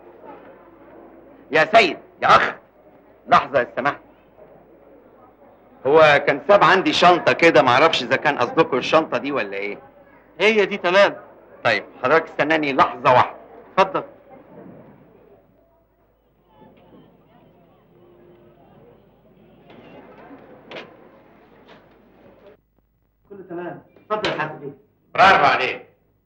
يا سيد يا اخ لحظه يا سماحه هو كان ساب عندي شنطه كده معرفش اذا كان قصدكم الشنطه دي ولا ايه هي دي تمام طيب حضرتك استناني لحظه واحده اتفضل كله تمام اتفضل يا حسن بيه برافو عليك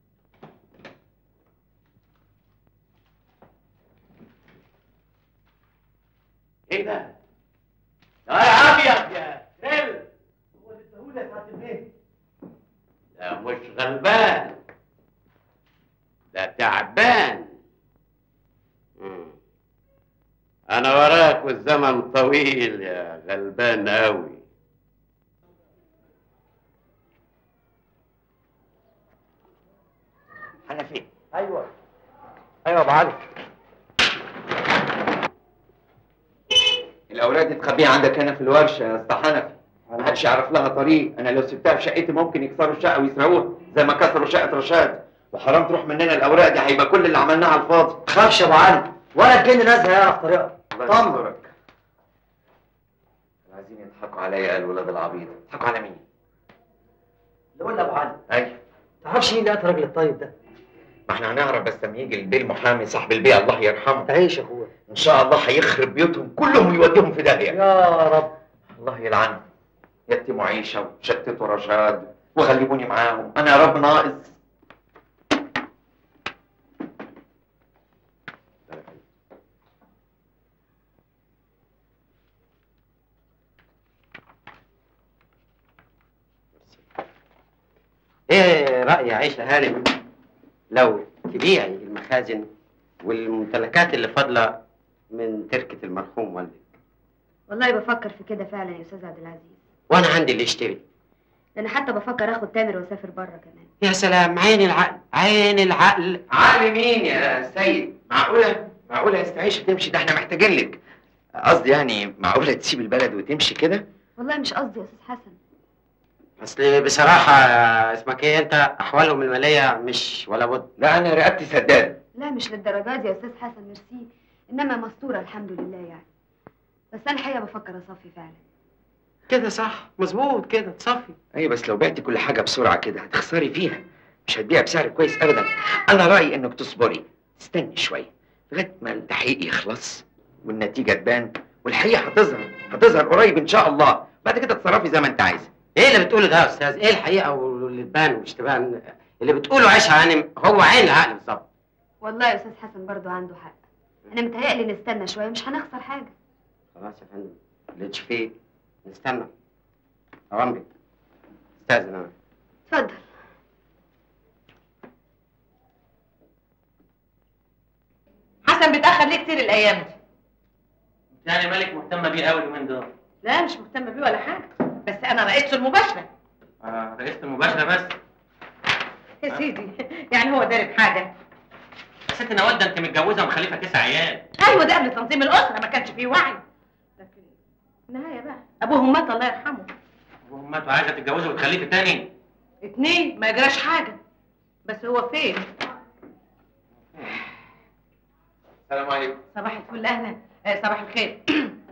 ايه ده؟ يا ابيض يا كلب هو اللي اداهولي يا سعاده البيه ده مش غلبان ده تعبان مم. انا وراك والزمن طويل يا غلبان قوي حنفي ايوه ايوه يا ابو علي الاوراق دي تخبيها عندك هنا في الورشه يا اسطى حنفي ما حدش يعرف لها طريق انا لو سبتها في شقتي ممكن يكسروا الشقه ويسرقوها زي ما كسروا شقه رشاد وحرام تروح مننا الاوراق دي هيبقى كل اللي عملناه على الفاضي تخافش يا ابو علي ولا الجن نازل هيعرف طريقها الله طمن يسترك عايزين يضحكوا عليا الولاد العبيط يضحكوا على مين؟ قول ابو علي ايوه تعرفش مين اللي قتل الراجل الطيب ده ما احنا هنعرف بس لما يجي البيه المحامي صاحب البيئه الله يرحمه تعيش يا اخويا ان شاء الله هيخرب بيوتهم كلهم ويوديهم في داهيه يا رب الله يلعنهم يتموا عيشه وشتتوا رشاد وغلبوني معاهم انا يا رب ناقص ايه رأي يا عيشة هانم لو تبيعي المخازن والممتلكات اللي فاضلة من تركة المرحوم والدك والله بفكر في كده فعلا يا استاذ عبد العزيز وانا عندي اللي يشتري ده انا حتى بفكر اخد تامر واسافر بره كمان يا سلام عين العقل عين العقل عقل مين يا سيد معقوله معقوله يا استعيشه تمشي ده احنا محتاجين لك قصدي يعني معقوله تسيب البلد وتمشي كده والله مش قصدي يا استاذ حسن اصل بصراحة اسمك ايه انت احوالهم المالية مش ولا بد لا انا رقبتي سداد لا مش للدرجات دي يا استاذ حسن ميرسي انما مستوره الحمد لله يعني بس انا الحقيقه بفكر اصفي فعلا كده صح مظبوط كده تصفي ايوه بس لو بعتي كل حاجه بسرعه كده هتخسري فيها مش هتبيع بسعر كويس ابدا انا رايي انك تصبري استني شويه لغايه ما التحقيق يخلص والنتيجه تبان والحقيقه هتظهر هتظهر قريب ان شاء الله بعد كده تصرفي زي ما انت عايزه ايه اللي بتقوله ده يا استاذ ايه الحقيقة واللي تبان ومش تبان اللي بتقوله عيشة هانم هو عين العقل بالظبط والله يا استاذ حسن برضو عنده حق انا متهيألي نستنى شويه مش هنخسر حاجه خلاص يا فندم اللي تشوفيه نستنى اوامرك استاذن انا اتفضل حسن بيتاخر ليه كتير الايام دي يعني مالك مهتمه بيه قوي اليومين دول لا مش مهتمه بيه ولا حاجه بس انا رئيسته المباشره آه رئيسة المباشرة بس يا سيدي يعني هو دارب حاجه يا ست نوال ده انت متجوزة ومخلفة تسع عيال ايوه ده قبل تنظيم الاسره ما كانش فيه وعي لكن النهايه بقى ابوهم مات الله يرحمه وهم ماتوا عايزة تتجوزي وتخلفي تاني اتنين ما يجراش حاجه بس هو فين السلام عليكم صباح الفل اهلا آه صباح الخير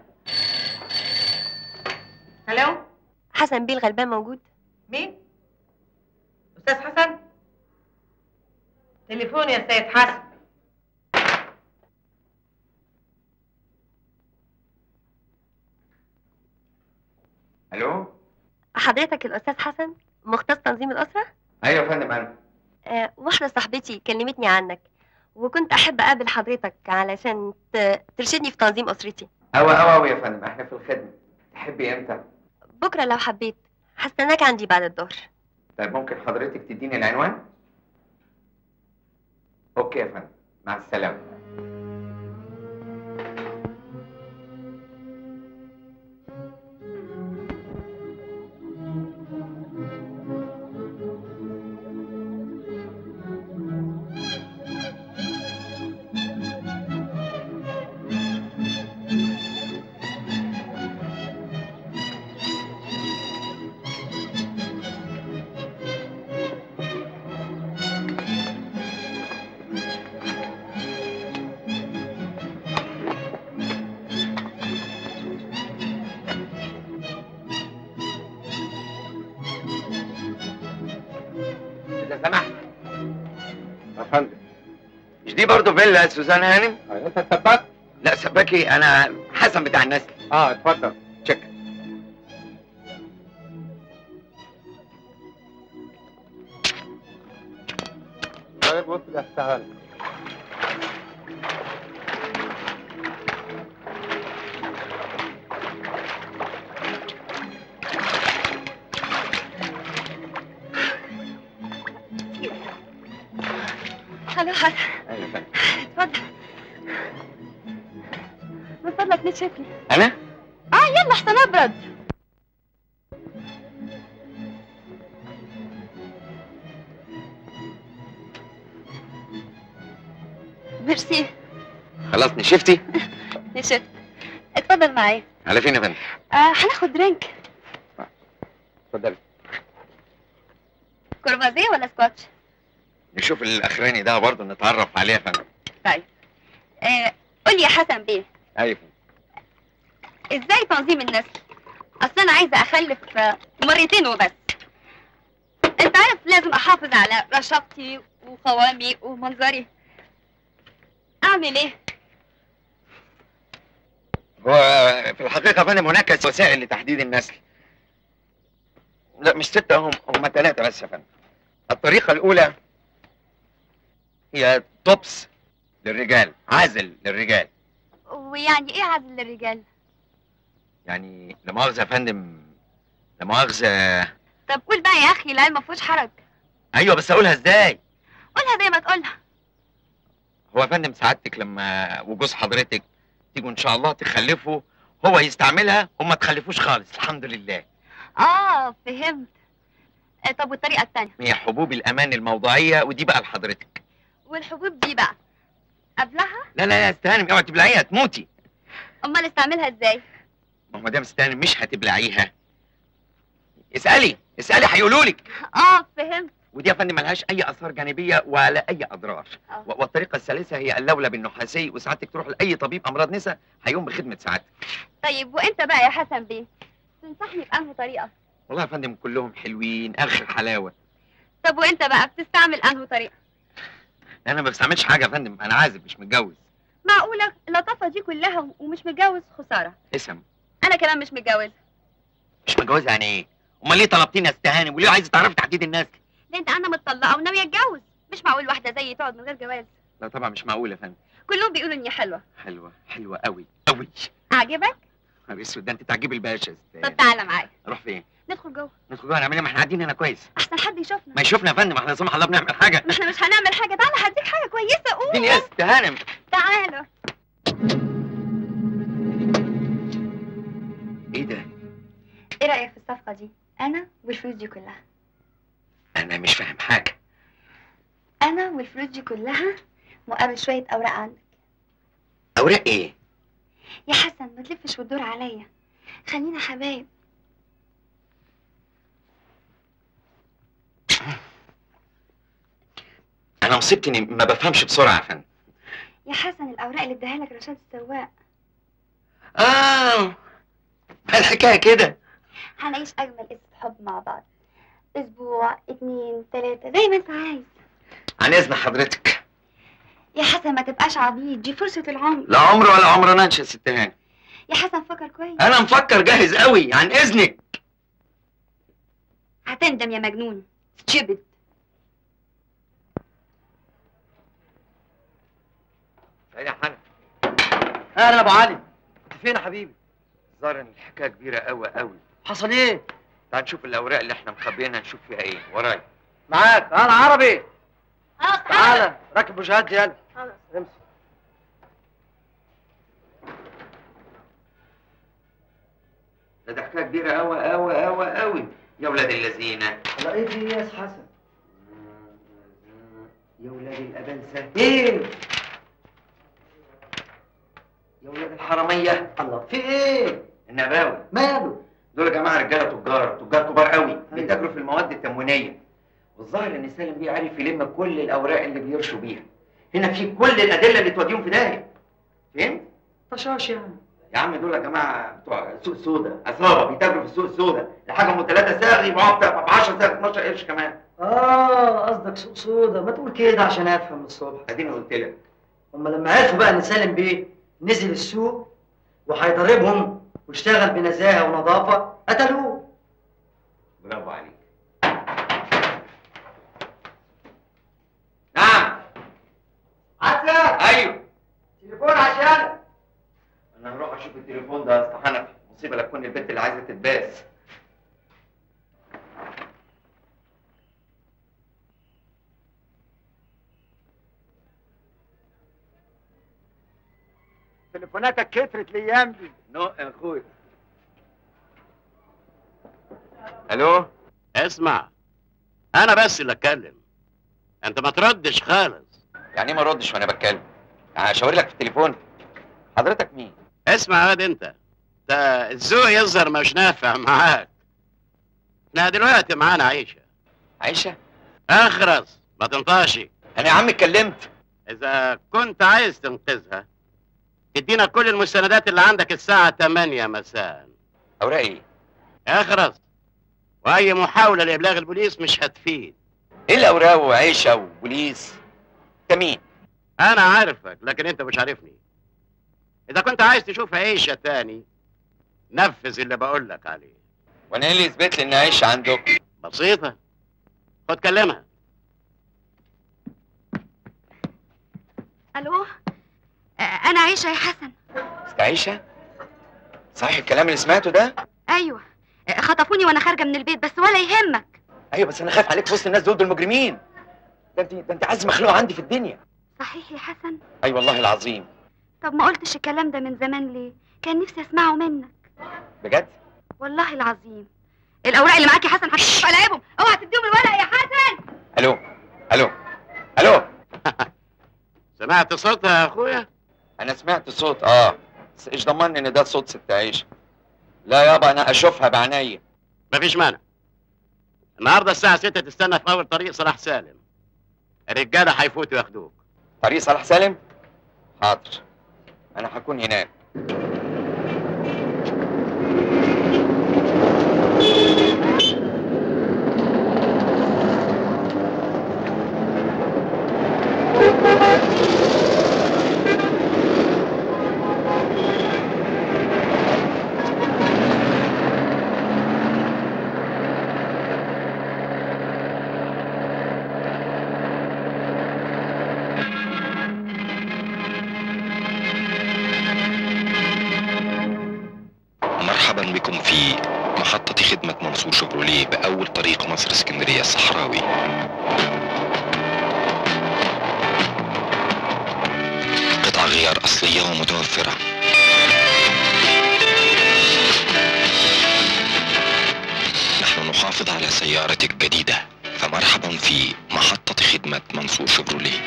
الو حسن بيه الغلبان موجود مين استاذ حسن تليفون يا سيد حسن الو حضرتك الأستاذ حسن مختص تنظيم الأسرة؟ ايوه يا فندم انا آه واحدة صاحبتي كلمتني عنك وكنت أحب أقابل حضرتك علشان ت- ترشدني في تنظيم أسرتي أوي أوي أوي يا فندم احنا في الخدمه تحبي امتى بكرة لو حبيت هستناك عندي بعد الظهر طيب ممكن حضرتك تديني العنوان اوكي يا فندم مع السلامه اذا سمحت يا فندم مش دي برضه فيلا سوزان هانم؟ انت السباك؟ لا سباكي انا حسن بتاع النسل اه اتفضل تشيك طيب بص ده اشتغل الو حسن ايوه يا فندم اتفضل من فضلك نتشف لي انا؟ اه يلا احسن ابرد ميرسي خلاص نشفتي نشفت اتفضل معايا على فين يا فندم؟ آه هناخد درينك اتفضلي كورفازيه ولا سكوتش نشوف الاخراني ده برضه نتعرف عليه يا فندم طيب آه قول لي يا حسن بيه ايوه ازاي تنظيم النسل اصل انا عايزه اخلف آه، مرتين وبس انت عارف لازم احافظ على رشاقتي وقوامي ومنظري اعمل ايه هو في الحقيقة يا فندم هناك وسائل لتحديد النسل لا مش ستة هم هم ثلاثة بس يا فندم الطريقة الأولى هي توبس للرجال عازل للرجال ويعني ايه عزل للرجال يعني لا مؤاخذة يا فندم لا مؤاخذة طب قول بقى يا اخي العلم ما فيهوش حرج أيوه بس أقولها إزاي؟ قولها زي ما تقولها هو يا فندم سعادتك لما وجوز حضرتك تيجوا إن شاء الله تخلفوا هو يستعملها وما تخلفوش خالص الحمد لله اه فهمت آه طب والطريقه الثانيه هي حبوب الأمان الموضعية ودي بقى لحضرتك والحبوب دي بقى قبلها لا لا لا استهانم اوعي تبلعيها تموتي امال استعملها ازاي ما هو مدام استهانم مش هتبلعيها اسألي اسألي هيقولوا لك اه فهمت ودي يا فندم ملهاش أي آثار جانبية ولا أي أضرار آه. و- والطريقة الثالثة هي اللولب النحاسي وسعادتك تروح لأي طبيب أمراض نساء هيقوم بخدمة سعادتك طيب وانت بقى يا حسن بيه تنصحني بانهي طريقه والله يا فندم كلهم حلوين آخر حلاوة طب وانت بقى بتستعمل انهي طريقه أنا ما بستعملش حاجة يا فندم أنا عازب مش متجوز معقوله اللطافه دي كلها ومش متجوز خساره اسم انا كمان مش متجوز مش متجوز يعني إيه؟ أمال ليه طلبتيني أستهانم وليه عايزة تعرفي تحديد الناس؟ لان انا متطلقه وناويه اتجوز مش معقول واحده زيي تقعد من غير جواز لا طبعا مش معقول يا فندم كلهم بيقولوا اني حلوه حلوة حلوة قوي قوي اعجبك نهار اسود ده انت تعجبي الباشا طب تعالى معايا اروح فين؟ ندخل جوه ندخل جوه نعمل ايه ما احنا قاعدين هنا كويس احسن حد يشوفنا ما يشوفنا يا فندم احنا لا سمح الله بنعمل حاجه ما احنا مش هنعمل حاجه تعالى هديك حاجه كويسه قوم اديني استهانم تعالوا ايه ده؟ ايه رايك في الصفقه دي انا والفلوس دي كلها انا مش فاهم حاجه انا والفلوس دي كلها مقابل شويه اوراق عندك اوراق ايه؟ يا حسن ما تلفش وتدور عليا خلينا حبايب انا مصيبتي اني ما بفهمش بسرعه يا فندم يا حسن الاوراق اللي اداها لك رشاد السواق اه ما الحكايه كده هنعيش اجمل قصه حب مع بعض اسبوع اتنين تلاته زي ما انت عايز عن اذن حضرتك يا حسن ما تبقاش عبيط دي فرصه العمر لا عمر ولا عمرناش يا ست هاني يا حسن فكر كويس انا مفكر جاهز قوي عن اذنك هتندم يا مجنون ستيوبد ايه يا حنان اهلا ابو علي انت فين يا حبيبي ظاهر ان الحكايه كبيره قوي قوي حصل ايه تعال نشوف الاوراق اللي احنا مخبيينها نشوف فيها ايه ورايا معاك تعال عربي خلاص تعالى ركب وشهاد يلا خلاص امسك ده ده حكايه كبيره قوي قوي قوي قوي يا ولاد اللذينه لا ايه في ايه يا حسن يا ولاد الابلسه ايه يا ولاد الحراميه الله في ايه النباوي ماله دول يا جماعه رجاله تجار تجار كبار قوي بيتاجروا في المواد التموينيه والظاهر ان سالم بيه عارف يلم كل الاوراق اللي بيرشوا بيها هنا في كل الادله اللي توديهم في داهيه فهمت طشاش يعني يا عم دول يا جماعه بتوع سوق سودا عصابه بيتاجروا في السوق السودا الحاجه ام 3 صاغ يبيعوها ب 10 صاغ 12 قرش كمان اه قصدك سوق سودا ما تقول كده عشان افهم من الصبح اديني قلت لك هم لما عرفوا بقى ان سالم بيه نزل السوق وهيضربهم واشتغل بنزاهه ونظافه قتلوه برافو عليك نعم عسل ايوه تليفون عشان انا هروح اشوف التليفون ده يا اسطى حنفي مصيبه لا تكون البنت اللي عايزه تتباس تليفوناتك كترت الايام دي نو يا اخويا الو اسمع انا بس اللي اتكلم انت ما تردش خالص يعني ايه ما ردش وانا بتكلم يعني اشاور لك في التليفون حضرتك مين اسمع يا واد انت ده الذوق يظهر مش نافع معاك احنا دلوقتي معانا عيشه عيشه اخرس ما تنطقش انا يا عم اتكلمت اذا كنت عايز تنقذها تدينا كل المستندات اللي عندك الساعه 8 مساء اوراق ايه اخرس واي محاوله لابلاغ البوليس مش هتفيد ايه الاوراق وعيشه وبوليس انت مين انا عارفك لكن انت مش عارفني اذا كنت عايز تشوف عيشه تاني نفذ اللي بقول لك عليه وانا ايه اللي يثبت لي ان عيشه عندك بسيطه خد كلمها الو آه، انا عيشه يا حسن است عيشه صحيح الكلام اللي سمعته ده ايوه آه، خطفوني وانا خارجه من البيت بس ولا يهمك ايوه بس انا خايف عليك في وسط الناس دول دول مجرمين ده انت ده انت عايز مخلوق عندي في الدنيا صحيح يا حسن اي والله العظيم طب ما قلتش الكلام ده من زمان ليه كان نفسي اسمعه منك بجد والله العظيم الاوراق اللي معاك يا حسن هتشوف العيبهم اوعى تديهم الورق يا حسن الو الو الو سمعت صوتها يا اخويا انا سمعت صوت اه بس ايش ضمني ان ده صوت ست عيشه لا يابا انا اشوفها بعينيا مفيش مانع النهارده الساعه 6 تستنى في اول طريق صلاح سالم الرجاله هيفوتوا ياخدوك طريق صلاح سالم حاضر انا هكون هناك مرحبا بكم في محطة خدمة منصور شغروليه بأول طريق مصر اسكندرية الصحراوي قطع غيار أصلية ومتوفرة نحن نحافظ على سيارتك جديدة فمرحبا في محطة خدمة منصور شغروليه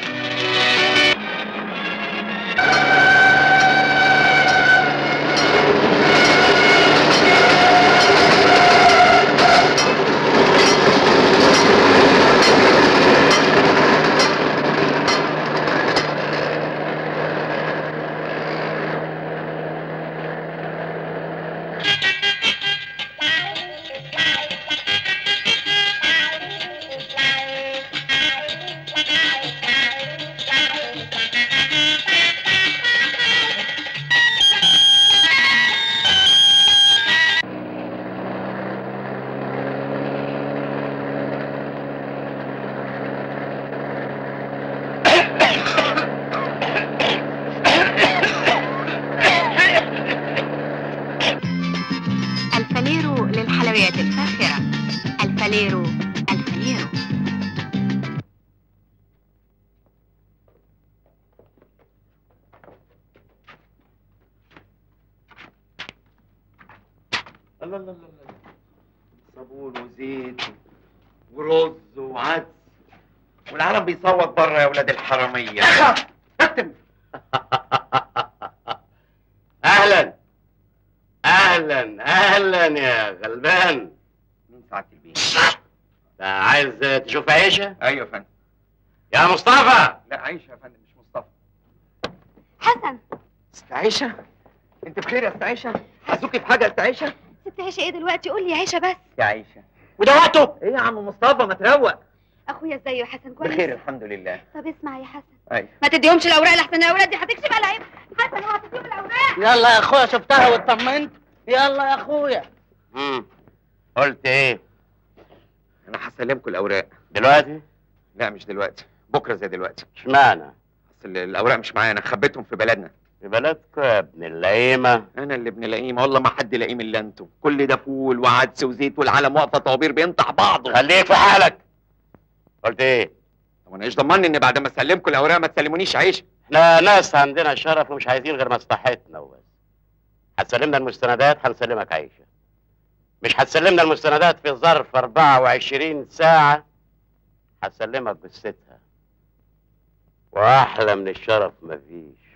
الفاليرو للحلويات الفاخرة ليرو ألف ليرو الله الله الله الله صابون وزيت ورز وعدس والعالم بيصوت بره يا ولاد الحراميه اهلا اهلا اهلا يا غلبان مين سعاده البيت ده عايز تشوف عيشه ايوه يا فندم يا مصطفى لا عيشه يا فندم مش مصطفى حسن ست عيشه انت بخير يا ست عيشه حسوكي في حاجه يا ست عيشه ست عيشه ايه دلوقتي قول لي عيشه بس يا عيشه وده وقته ايه يا عم مصطفى ما تروق اخويا ازاي يا حسن كويس بخير الحمد لله طب اسمع يا حسن ايوه ما تديهمش الاوراق لحسن الاوراق دي هتكشف على عيب حسن هو هتديهم الاوراق يلا يا اخويا شفتها واطمنت يلا يا اخويا امم قلت ايه انا هسلمكم الاوراق دلوقتي لا مش دلوقتي بكره زي دلوقتي اشمعنى اصل الاوراق مش معايا انا خبيتهم في بلدنا في بلدكم يا ابن اللئيمه انا اللي ابن لئيم والله ما حد لئيم الا انتم كل ده فول وعدس وزيت والعالم واقفه طوابير بينطح بعضه خليك في حالك قلت ايه طب انا ايش ضمني ان بعد ما اسلمكم الاوراق ما تسلمونيش عيش احنا ناس عندنا شرف ومش عايزين غير مصلحتنا وبس هتسلمنا المستندات هنسلمك عيشه مش هتسلمنا المستندات في ظرف 24 ساعة هسلمك جثتها وأحلى من الشرف مفيش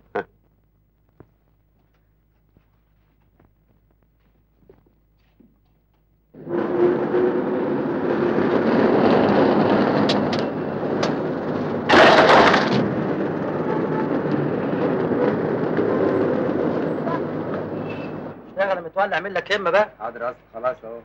اشتغل متولع اعمل لك همه بقى حاضر اصلا خلاص اهو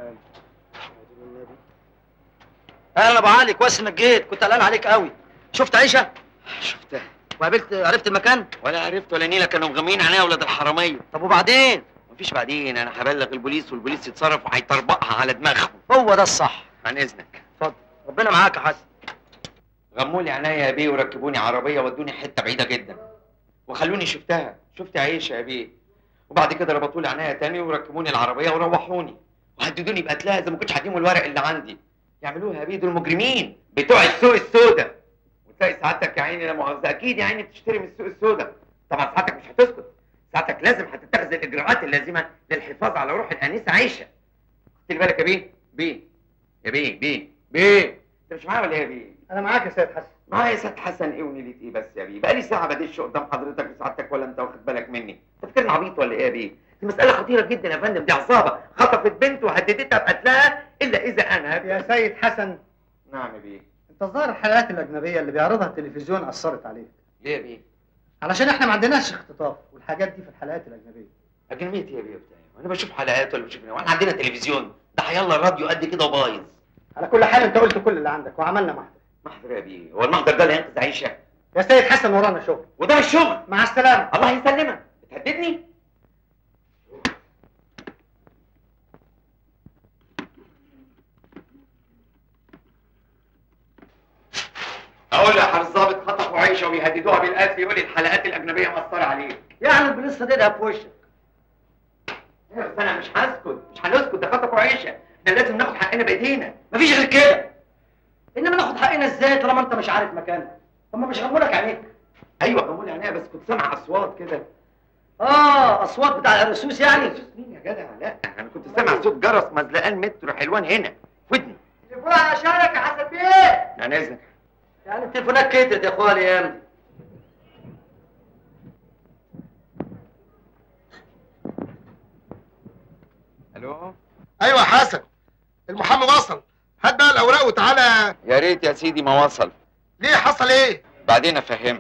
اهلا ابو علي كويس انك جيت كنت قلقان عليك قوي شفت عيشه شفتها وقابلت عرفت المكان ولا عرفت ولا نيله كانوا مغمين عليها ولاد الحراميه طب وبعدين مفيش بعدين انا هبلغ البوليس والبوليس يتصرف وهيطربقها على دماغهم هو ده الصح عن اذنك اتفضل ربنا معاك يا حسن غموا لي عينيا يا بيه وركبوني عربيه ودوني حته بعيده جدا وخلوني شفتها شفت عيشه يا بيه وبعد كده ربطوا لي عينيا تاني وركبوني العربيه وروحوني وهددوني بقتلها اذا ما كنتش هديهم الورق اللي عندي يعملوها يا بيه دول مجرمين بتوع السوق السوداء وتلاقي سعادتك يا عيني لا مؤاخذه اكيد يا عيني بتشتري من السوق السوداء طبعا سعادتك مش هتسكت سعادتك لازم هتتخذ الاجراءات اللازمه للحفاظ على روح الانسه عيشه خدت بالك يا بيه بيه يا بيه بيه بيه انت مش معايا ولا ايه يا بيه انا معاك يا سيد حسن معايا يا سيد حسن ايه ونيلة ايه بس يا بيه بقالي ساعه بدش قدام حضرتك وسعادتك ولا انت واخد بالك مني انت فاكرني عبيط ولا ايه يا بيه دي مساله خطيره جدا يا فندم دي عصابه خطفت بنت وهددتها بقتلها الا اذا انا يا سيد حسن نعم يا بيه انت الظاهر الحلقات الاجنبيه اللي بيعرضها التلفزيون اثرت عليك ليه يا بيه علشان احنا ما عندناش اختطاف والحاجات دي في الحلقات الاجنبيه اجنبيه ايه يا بيه بتاعي انا بشوف حلقات ولا بشوف واحنا عندنا تلفزيون ده حيلا الراديو قد كده بايظ على كل حال انت قلت كل اللي عندك وعملنا محضر محضر يا بيه هو المحضر ده اللي هينقذ عيشه يا سيد حسن ورانا شغل وده مش شغل مع السلامه الله يسلمك بتهددني اقول يا حارس ظابط خطفوا عيشه ويهددوها بالقتل يقول لي الحلقات الاجنبيه مأثره عليك يعني البوليس صدقها في وشك بس انا مش هسكت مش هنسكت ده خطفوا عيشه ده لازم ناخد حقنا بايدينا مفيش غير كده انما ناخد حقنا ازاي طالما انت مش عارف مكانها طب ما مش غمولك عليك ايوه غمولي عينيا بس كنت سامع اصوات كده اه اصوات بتاع الرسوس يعني مين يا جدع لا انا كنت سامع صوت جرس مزلقان مترو حلوان هنا في ودني تليفون على شارك يا حسن بيه يعني اذنك يعني التليفونات كترت يا اخويا الايام دي الو ايوه يا حسن المحامي وصل هات بقى الاوراق وتعالى يا ريت يا سيدي ما وصل ليه حصل ايه بعدين افهمك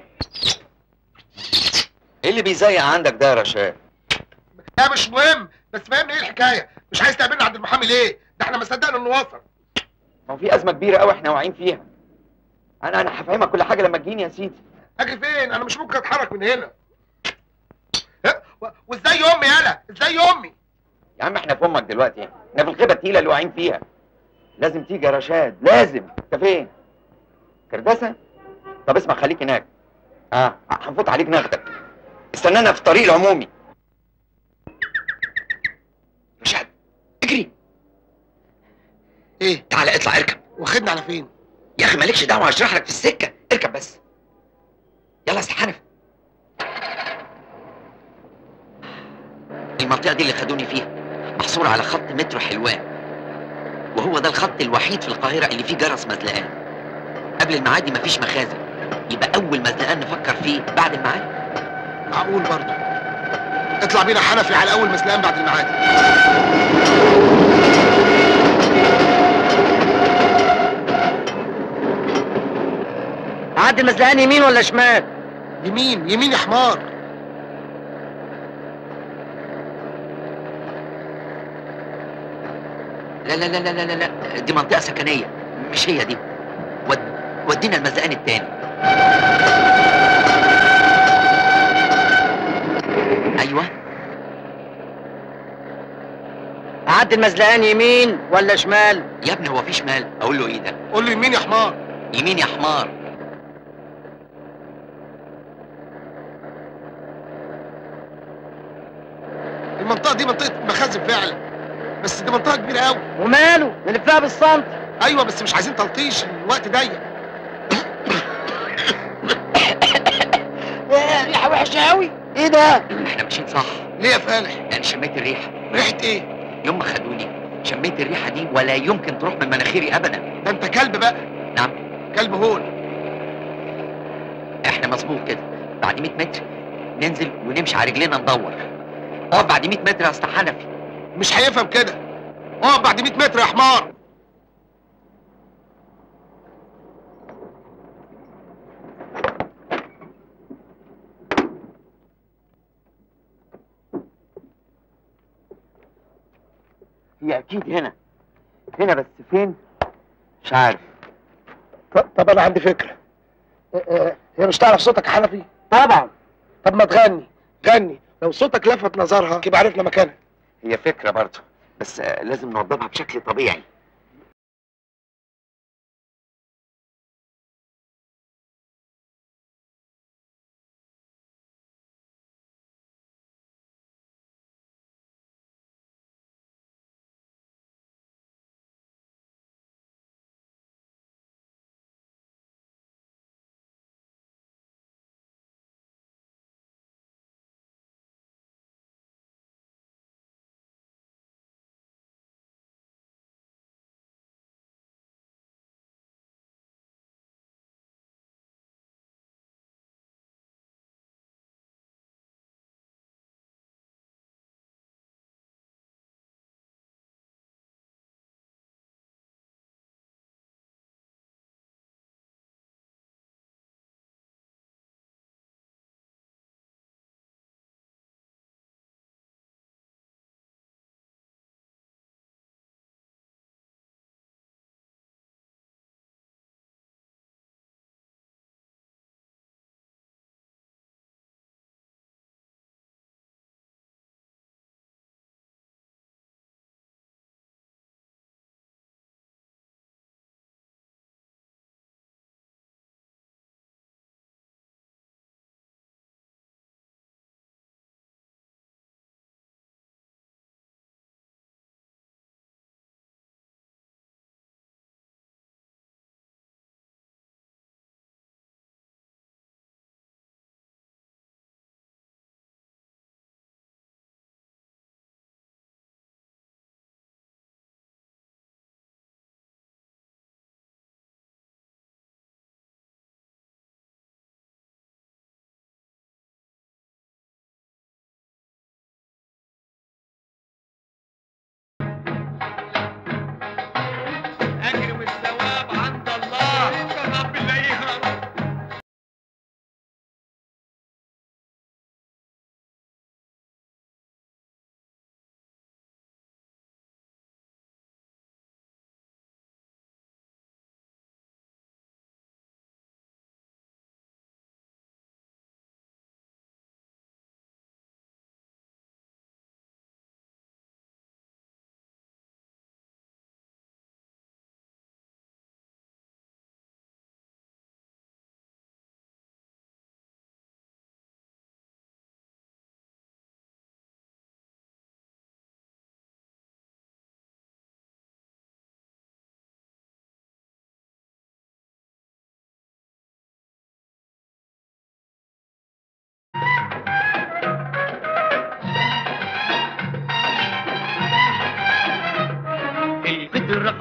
ايه اللي بيزيق عندك ده يا رشاد لا مش مهم بس فهمني ايه الحكايه مش عايز تقابلنا عند المحامي ليه ده احنا ما صدقنا انه وصل ما هو في ازمه كبيره قوي احنا واقعين فيها انا انا هفهمك كل حاجه لما تجيني يا سيدي اجي فين انا مش ممكن اتحرك من هنا ها؟ و- وازاي امي يالا ازاي امي يا عم احنا في امك دلوقتي احنا في الغيبه التقيله اللي واقعين فيها لازم تيجي يا رشاد لازم انت فين كرداسه طب اسمع خليك هناك اه هنفوت عليك ناخدك استنانا في الطريق العمومي رشاد اجري ايه تعالى اطلع اركب واخدنا على فين يا اخي مالكش دعوه هشرح لك في السكه اركب بس يلا يا أستاذ حنفي المنطقه دي اللي خدوني فيها محصوره على خط مترو حلوان وهو ده الخط الوحيد في القاهره اللي فيه جرس مزلقان قبل المعادي مفيش مخازن يبقى اول مزلقان نفكر فيه بعد الميعاد معقول برضه اطلع بينا حنفي على اول مسلان بعد الميعاد عدي المزلقان يمين ولا شمال يمين يمين يا حمار لا لا لا لا لا لا, لا. دي منطقه سكنيه مش هي دي ود... ودينا المزلقان التاني ايوه عدي المزلقان يمين ولا شمال يا ابني هو في شمال اقول له ايه ده قول له يمين يا حمار يمين يا حمار المنطقه دي منطقه مخازن فعلا بس دي منطقه كبيره قوي وماله نلفها بالسنتي ايوه بس مش عايزين تلطيش الوقت ضيق ريحه وحشه قوي ايه ده احنا ماشيين صح ليه يا فالح يعني شميت الريحه ريحه ايه يوم ما خدوني شميت الريحه دي ولا يمكن تروح من مناخيري ابدا ده انت كلب بقى نعم كلب هون احنا مظبوط كده بعد 100 متر ننزل ونمشي على رجلينا ندور اقف بعد 100 متر يا اسطى حنفي مش هيفهم كده اقف بعد 100 متر يا حمار هي اكيد هنا هنا بس فين مش عارف ط- طب انا عندي فكره اه، اه، هي مش تعرف صوتك يا حنفي طبعا طب ما تغني غني لو صوتك لفت نظرها يبقى عرفنا مكانها هي فكره برضه بس آه، لازم نوضبها بشكل طبيعي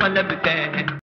طلبتها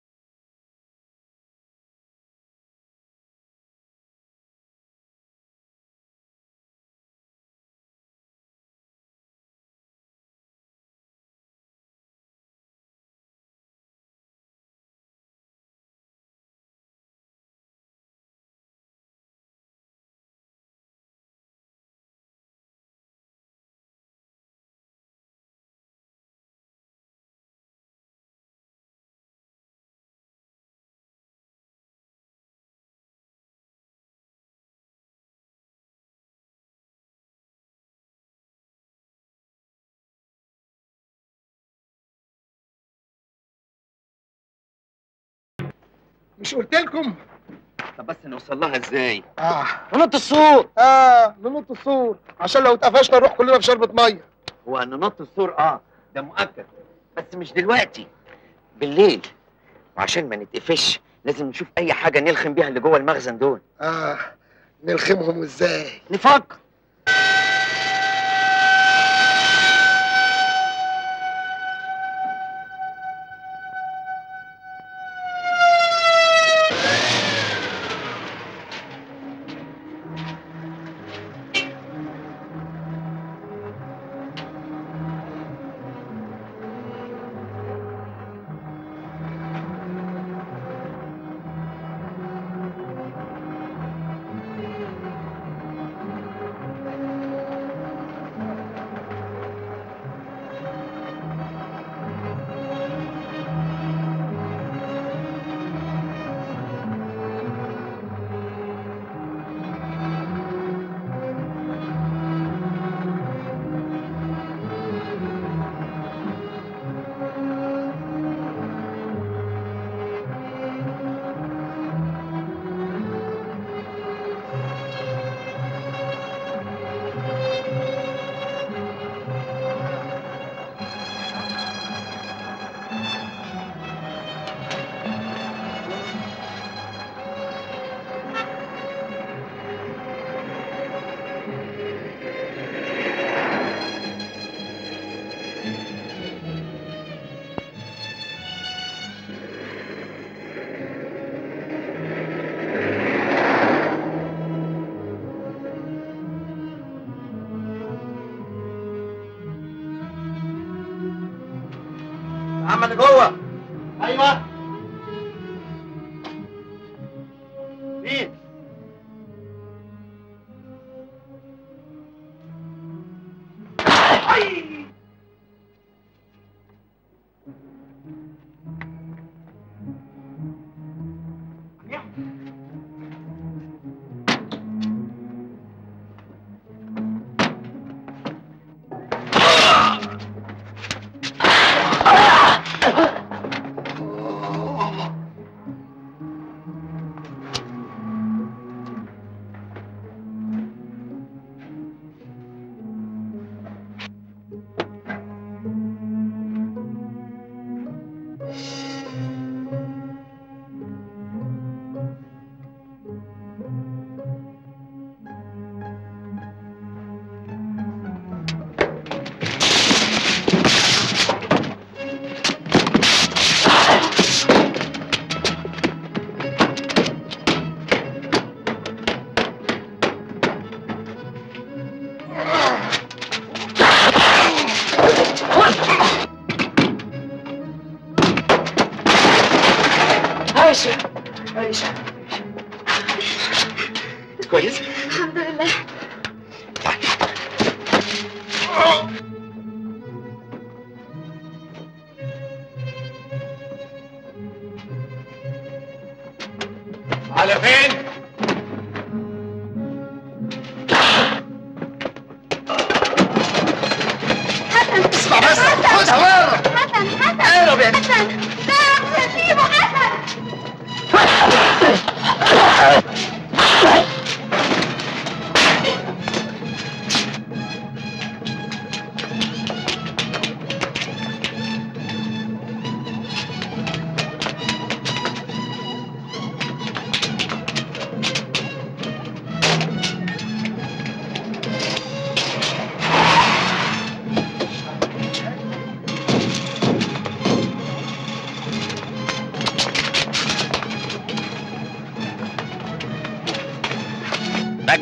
مش قلت لكم طب بس نوصل لها ازاي؟ اه ننط السور اه ننط السور عشان لو اتقفشنا نروح كلنا في شربة ميه هو ننط السور اه ده مؤكد بس مش دلوقتي بالليل وعشان ما نتقفش لازم نشوف اي حاجه نلخم بيها اللي جوه المخزن دول اه نلخمهم ازاي نفكر عم اللي جوه ايوه مين عايشة عايشة كويس الحمد لله على فين؟ اسمع بس خدها ورا حسن حسن اقرب يا حسن لا يا سيبه حسن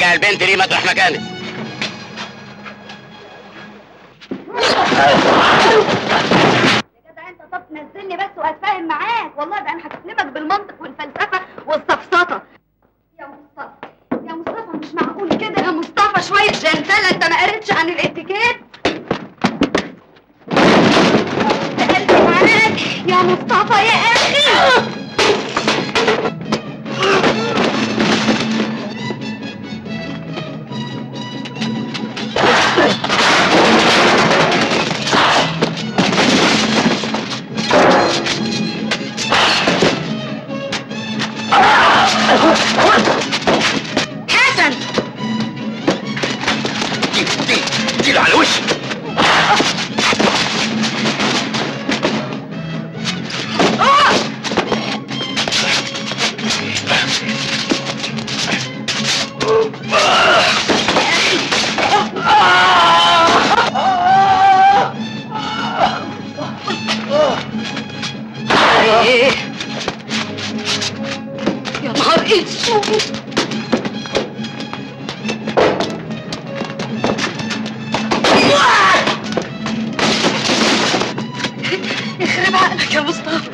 رجع البنت دي مطرح ما كانت جدع انت طب تنزلني بس واتفاهم معاك والله ده انا هكلمك بالمنطق والفلسفه والسفسطه يا مصطفى يا مصطفى مش معقول كده يا مصطفى شويه جنتله انت ما قريتش عن الاتيكيت قلبي معاك يا مصطفى يا اخي حسن اديله على وشي ايه يا نهار اسود يخرب عقلك يا مصطفى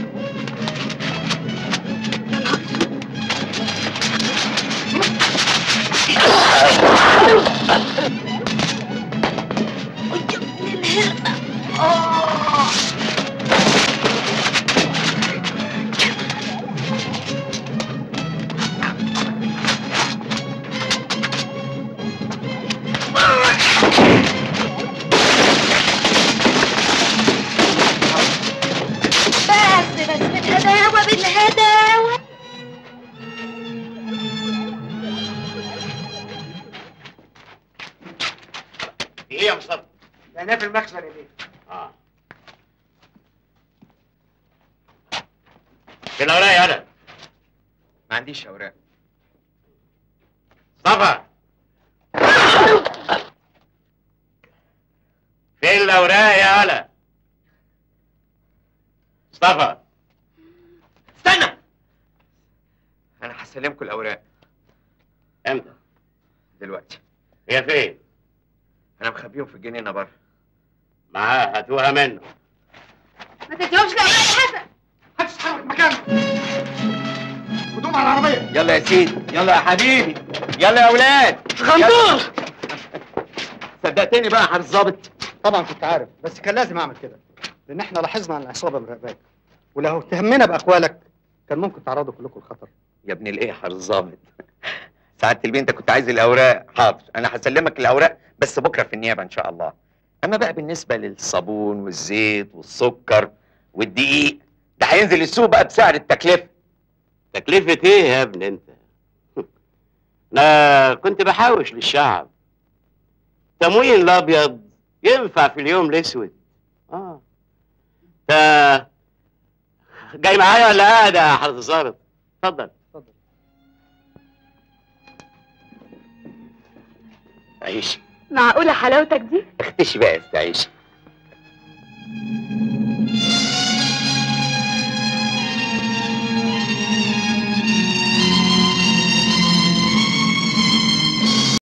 بس بس بالهداوة بالهداوة ايه يا مصطفى انا في المخزن يا بيه اه فين الاوراق يا ولد ما عنديش اوراق مصطفى فين الاوراق يا ولد مصطفى استنى انا هسلمكم الاوراق امتى دلوقتي هي فين انا مخبيهم في الجنينه بره معاه هاتوها منه ما تديهمش لأولاد حسن محدش يتحرك مكانه هدوم على العربيه يلا يا سيدي يلا يا حبيبي يلا يا اولاد غندور صدقتني بقى يا حارس ظابط طبعا كنت عارف بس كان لازم اعمل كده لان احنا لاحظنا ان العصابه مراقباك ولو تهمنا باقوالك كان ممكن تعرضوا كلكم الخطر يا ابن الايه يا حارس ظابط سعادة البنت كنت عايز الاوراق حاضر انا هسلمك الاوراق بس بكره في النيابه ان شاء الله اما بقى بالنسبه للصابون والزيت والسكر والدقيق ده هينزل السوق بقى بسعر التكلفه تكلفة ايه يا ابني انت؟ انا كنت بحوش للشعب تموين الابيض ينفع في اليوم الاسود اه انت جاي معايا ولا قاعد يا حضرة الظابط؟ اتفضل اتفضل عيش معقولة حلاوتك دي؟ اختشي بقى يا أستاذ عيش